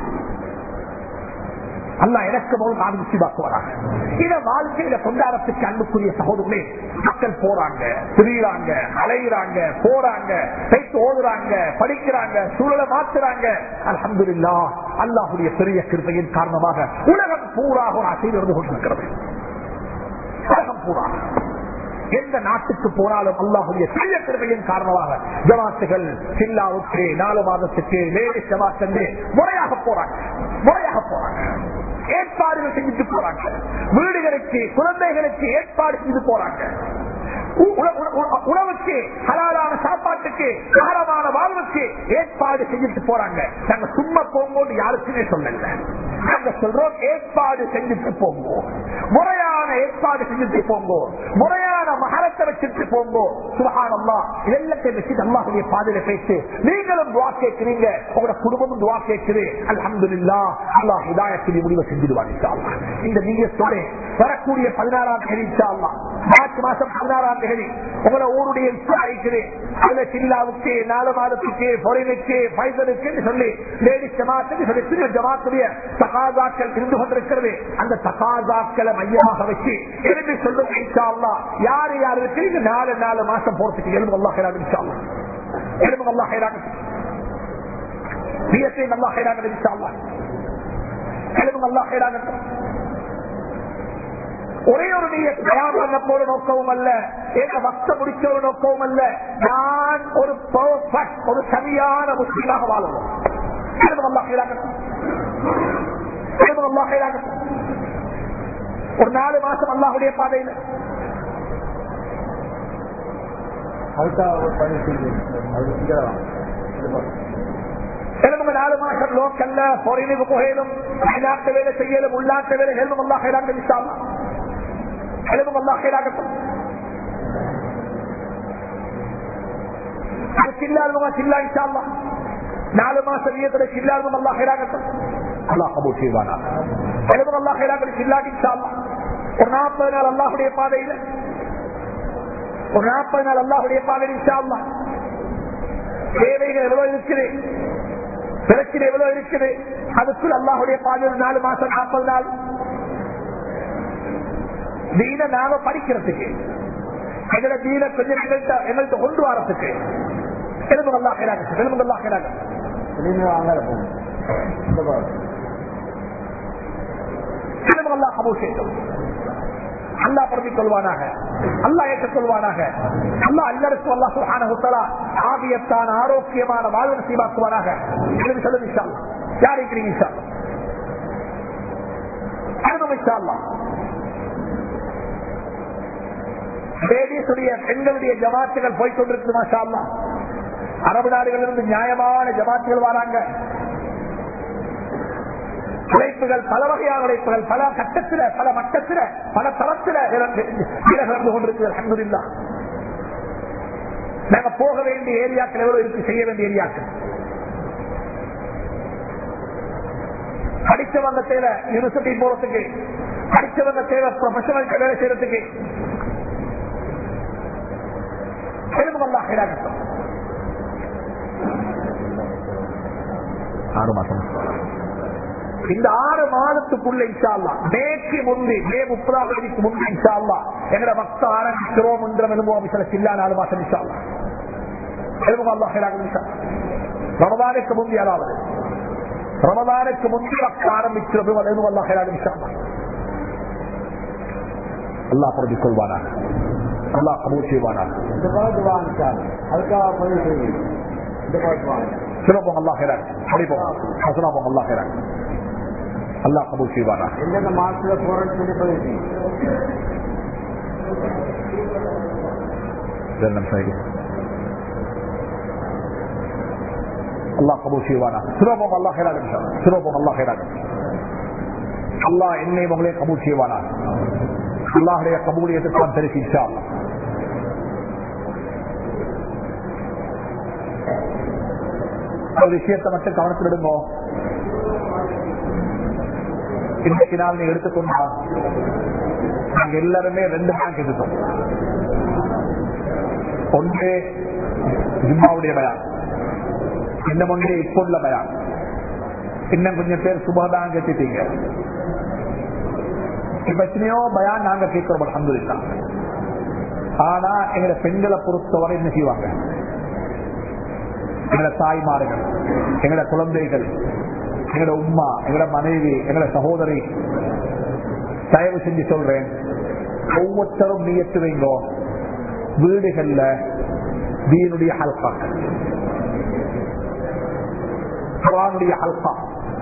அல்ல எனக்கு போல் ஆரம்பிச்சுவாக்குவாராங்க இத வாழ்க்கையில கொண்டாடத்துக்கு அன்புக்குரிய சகோதரர்களே மக்கள் போறாங்க திரியிறாங்க அலையிறாங்க போறாங்க கைத்து ஓதுறாங்க படிக்கிறாங்க சூழலை மாத்துறாங்க அலமதுல்லா அல்லாஹுடைய பெரிய கிருப்பையின் காரணமாக உலகம் பூராக ஒரு அசைவு இருந்து கொண்டிருக்கிறது உலகம் பூராக எந்த நாட்டுக்கு போனாலும் அல்லாஹுடைய சிறிய கிருமையின் காரணமாக ஜமாத்துகள் சில்லாவுக்கு நாலு மாதத்துக்கு லேடி ஜமாத்து முறையாக போறாங்க முறையாக போறாங்க ஏற்பாடுகள் செஞ்சுட்டு போறாங்க வீடுகளுக்கு குழந்தைகளுக்கு ஏற்பாடு செய்து போறாங்க உணவுக்கு ஹலாலான சாப்பாட்டுக்கு நகரமான வாழ்வுக்கு ஏற்பாடு செஞ்சுட்டு போறாங்க நாங்க சும்மா போகும்போது யாருக்குமே சொல்லல நாங்க சொல்றோம் ஏற்பாடு செஞ்சுட்டு போங்கோ முறையான ஏற்பாடு செஞ்சுட்டு போங்கோ முறையான மகரத்தை வச்சுட்டு போங்கோ சுகானம்மா எல்லாத்தையும் வச்சு அல்லாஹுடைய பாதையில பேசி நீங்களும் துவா கேட்கிறீங்க உங்களோட குடும்பமும் துவா கேட்குது அல்ஹம்துலில்லா அல்லாஹ் ஹிதாயத்தில் முடிவை செஞ்சிடுவாங்க இந்த நீங்க சொல்ல வரக்கூடிய பதினாறாம் தேதி மார்ச் மாசம் பதினாறாம் தேதி உங்களை ஊருடைய இருக்குது அதுல சில்லாவுக்கு நாலு மாதத்துக்கு பொறினுக்கு பைசலுக்கு சொல்லி லேடிஸ் ஜமாத்துக்கு சொல்லி சிறு ஜமாத்துடைய தகாதாக்கள் இருந்து கொண்டிருக்கிறது அந்த தகாதாக்களை மையமாக வச்சு எழுதி சொல்லும் இன்ஷால்லா யாரு யாரு இருக்கு நாலு நாலு மாசம் போறதுக்கு எழுந்து அல்லா ஹைராக இன்ஷால்லா எழுந்து அல்லா ஹைராக பிஎஸ்ஐ நல்லா ஹைராக இன்ஷால்லா எழுந்து அல்லா ஹைராக ஒரே ஒரு நீங்க தயார் பண்ண போற நோக்கமும் அல்ல எங்க பக்த முடிச்ச ஒரு நோக்கமும் அல்ல நான் ஒரு பெர்ஃபெக்ட் ஒரு சரியான முஸ்லீமாக வாழணும் ஒரு நாலு மாசம் அல்லாஹுடைய பாதையில் நாலு மாசம் லோக்கல்ல பொறையினுக்கு புகையிலும் வெளிநாட்டு வேலை செய்யலும் உள்நாட்டு வேலை ஹெல்வம் அல்லா ஹைராங்க விசாலாம் ஹெல்வம் அல்லா ஹைராகட்டும் சில்லாருமா சில்லா இன்ஷால்லா நாலு மாசம் நீயத்துல சில்லாருமா அல்லா ஹைராகட்டும் அல்லாஹ் கபூல் செய்வானா ஹெல்வம் அல்லா ஹைராகட்டும் சில்லாட்டி இன்ஷால்லா ஒரு நாற்பது நாள் அல்லாஹுடைய பாதையில் ஒரு நாற்பது நாள் அல்லாஹுடைய பாதையில் இன்ஷால்லா தேவைகள் எவ்வளவு இருக்குது பிரச்சனை எவ்வளவு இருக்குது அதுக்குள் அல்லாஹுடைய பாதையில் நாலு மாசம் நாற்பது நாள் தீன நாம படிக்கிறதுக்கு எங்களை தீன கொஞ்சம் எங்கள்கிட்ட எங்கள்கிட்ட கொண்டு வரத்துக்கு எலும்பு நல்லா கேடாங்க எலும்பு நல்லா கேடாங்க எலும்பு நல்லா கபூஷேட்டும் அல்லா பொருந்திக் கொள்வானாக அல்லா ஏற்றுக் கொள்வானாக அல்லா அல்லருக்கு அல்லா சுகான ஆகியத்தான ஆரோக்கியமான வாழ்வு நசீபாக்குவானாக எழுதி சொல்லுங்க இன்ஷா அல்லாஹ். யார் இருக்கிறீங்க இன்ஷா அல்லாஹ்? அனுபவம் இன்ஷா அல்லாஹ். லேடிஸுடைய பெண்களுடைய ஜமாத்துகள் போய்கொண்டிருக்கு மாஷா அல்லாஹ். அரபு நாடுகளிலிருந்து நியாயமான ஜமாத்துகள் வராங்க உழைப்புகள் பல வகையான உழைப்புகள் பல கட்டத்தில பல மட்டத்தில பல தரத்தில நடந்து கொண்டிருக்கிறது அல்ஹம்துலில்லாஹ். நாங்க போக வேண்டிய ஏரியாக்கள் எவ்வளவு இருக்கு செய்ய வேண்டிய ஏரியாக்கள் படிச்சவங்க தேவை யூனிவர்சிட்டி போறதுக்கு படிச்சவங்க தேவை ப்ரொஃபஷனல் வேலை செய்யறதுக்கு எலும்புகள்லாம் ஹைராகட்டும் ஆறு மாசம் இந்த ஆறு மாதத்துக்குள்ள இன்ஷால்லா மேற்கு முந்தி மே முப்பதாம் தேதிக்கு முந்தி இன்ஷால்லா எங்கட பக்த ஆரம்பிக்கிறோம் என்ற அனுபவம் சில சில்லா நாலு மாசம் இன்ஷால்லா எலும்புகள்லா ஹைராகும் இன்ஷா ரமதானுக்கு முந்தி அதாவது ரமதானுக்கு முந்தி பக்த ஆரம்பிக்கிறது எலும்புகள்லா ஹைராகும் இன்ஷால்லா அல்லாஹ் பொருந்திக் கொள்வானாக அல்லாஹ் கபூல் செய்வானாக இந்த பழத்து வாங்க அதுக்காக பதிவு செய்யுங்க இந்த பழத்து வாங்க சிறப்போம் அல்லா ஹேரான் படிப்போம் அசலாப்போம் அல்லா ஹேரான் அல்லாஹ் கபூல் செய்வானாக எந்தெந்த மாசத்துல போறேன்னு சொல்லி பதிவு செய்யுங்க அல்லாஹ் கபூல் செய்வானாக சிறப்போம் அல்லா ஹேரான் சிறப்போம் அல்லா ஹேரான் அல்லாஹ் என்னை உங்களே கபூல் செய்வானாக அல்லாஹுடைய கபூலியத்தை தான் தெரிவிச்சு இன்ஷா அல்லாஹ் ஒரு விஷயத்தை மட்டும் கவனத்தில் எடுங்கோ இன்றைக்கு நாள் நீ எடுத்துக்கொண்டா நாங்க எல்லாருமே ரெண்டு பேங்க் எடுத்தோம் ஒன்று ஜிம்மாவுடைய பயான் இன்னும் ஒன்று இப்போ உள்ள பயான் இன்னும் கொஞ்சம் பேர் சுபதான் கட்டிட்டீங்க இப்ப எத்தனையோ பயான் நாங்க கேட்கிறோம் அலமதுல்லா ஆனா எங்களை பெண்களை பொறுத்தவரை என்ன செய்வாங்க எங்களோட தாய்மார்கள் எங்களோட குழந்தைகள் எங்களோட உம்மா எங்களோட மனைவி எங்களோட சகோதரி தயவு செஞ்சு சொல்றேன் ஒவ்வொருத்தரும் நீயத்து வைங்கோ வீடுகள்ல தீனுடைய ஹல்கா குரானுடைய ஹல்கா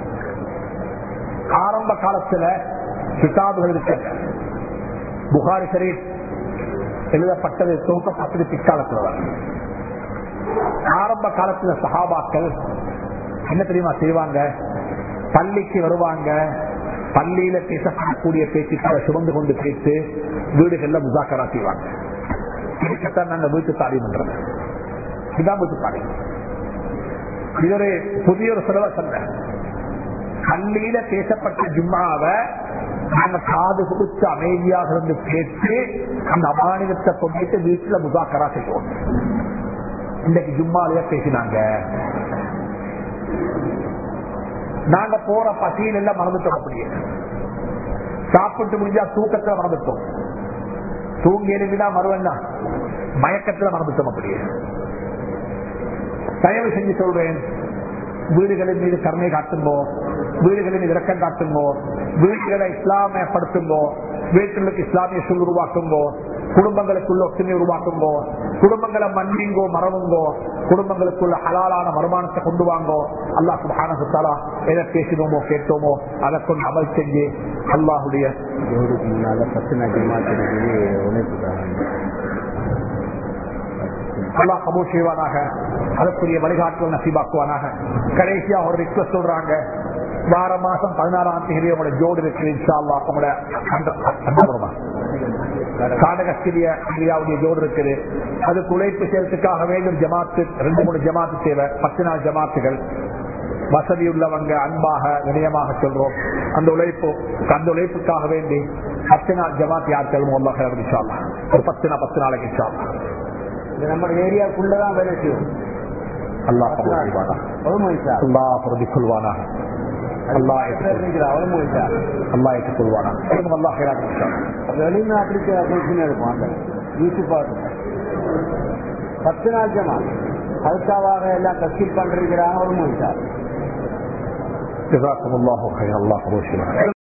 ஆரம்ப காலத்துல கிதாபுகள் இருக்கு புகாரி ஷரீப் எழுதப்பட்டது துவக்கப்பட்டது பிற்காலத்தில் தான் ஆரம்ப காலத்துல சகாபாக்கள் என்ன தெரியுமா செய்வாங்க பள்ளிக்கு வருவாங்க பள்ளியில பேசக்கூடிய பேச்சுக்களை சுமந்து கொண்டு பேசி வீடுகள்ல முசாக்கரா செய்வாங்க இதுக்குத்தான் நாங்க வீட்டு தாடி பண்றது இதுதான் வீட்டு தாடி இது ஒரு புதிய ஒரு செலவை சொன்ன பள்ளியில பேசப்பட்ட ஜும்மாவை நாங்க காது கொடுத்து அமைதியாக இருந்து கேட்டு அந்த அமானியத்தை கொண்டுட்டு வீட்டுல முசாக்கரா செய்வோம் இன்னைக்கு ஜும்மாலையா பேசினாங்க நாங்க போற பசியில் எல்லாம் மறந்துட்டோம் அப்படியே சாப்பிட்டு முடிஞ்சா தூக்கத்துல மறந்துட்டோம் தூங்கி எழுதினா மறுவன்னா மயக்கத்துல மறந்துட்டோம் அப்படியே தயவு செஞ்சு சொல்றேன் வீடுகளின் மீது கருணை காட்டுங்கோ வீடுகளின் மீது இறக்கம் காட்டுங்கோ வீடுகளை இஸ்லாமயப்படுத்துங்கோ வீட்டுகளுக்கு இஸ்லாமிய சூழ் உருவாக்குங்கோ குடும்பங்களுக்குள்ள ஒற்றுமை உருவாக்குங்கோ குடும்பங்களை மன்னிங்கோ மறவுங்கோ குடும்பங்களுக்குள்ள ஹலாலான வருமானத்தை கொண்டு வாங்கோ அல்லாஹ் சுபான சுத்தாலா எதை பேசினோமோ கேட்டோமோ அதை கொண்டு அமல் செஞ்சு அல்லாஹுடைய ஜோடிக்கு முன்னால பத்து நாட்டு மாத்திரத்துக்கு உழைப்பு அல்லாஹ் கபூல் செய்வானாக அதற்குரிய வழிகாட்டுதல் நசீபாக்குவானாக கடைசியா ஒரு ரிக்வஸ்ட் சொல்றாங்க வார மாசம் பதினாறாம் தேதி உங்களோட ஜோடு இருக்கு இன்ஷா அல்லாஹ் உங்களோட அந்த- அந்த வருமா? காடகஸ்திரிய இந்தியாவுடைய ஜோடு இருக்குது அதுக்கு உழைப்பு செய்யறதுக்காக வேண்டும் ஜமாத்து ரெண்டு மூணு ஜமாத்து தேவை பத்து நாள் ஜமாத்துகள் வசதி உள்ளவங்க அன்பாக வினயமாக சொல்றோம் அந்த உழைப்பு அந்த உழைப்புக்காக வேண்டி பத்து நாள் ஜமாத் யார் செல்வோம் அல்லாஹ் இன்ஷா அல்லாஹ். ஒரு பத்து நாள் பத்து நாளைக்கு இன்ஷா அல்லாஹ். நம்ம ஏரியாக்குள்ளதான் வேலை செய்யும் அல்லாஹ் கபூல் செய்வானா ஒரு மொழிச்சா அல்லாஹ் பொருந்திக் கொள்வானாக அல்லாஹ் ஏற்றுக்கொள் ஒரு மொழிச்சா அல்லாஹ் ஏற்றுக்கொள்வானாக அதுவும் அல்லாஹ் ஹைராக வெளிநாட்டுக்கு பிரச்சனை இருக்கும் அந்த யூடியூப் பார்த்து பத்து நாள் ஜமா அதுக்காக எல்லாம் கட்சி பண்றாங்க ஒரு மொழிச்சா جزاكم الله خير الله قبول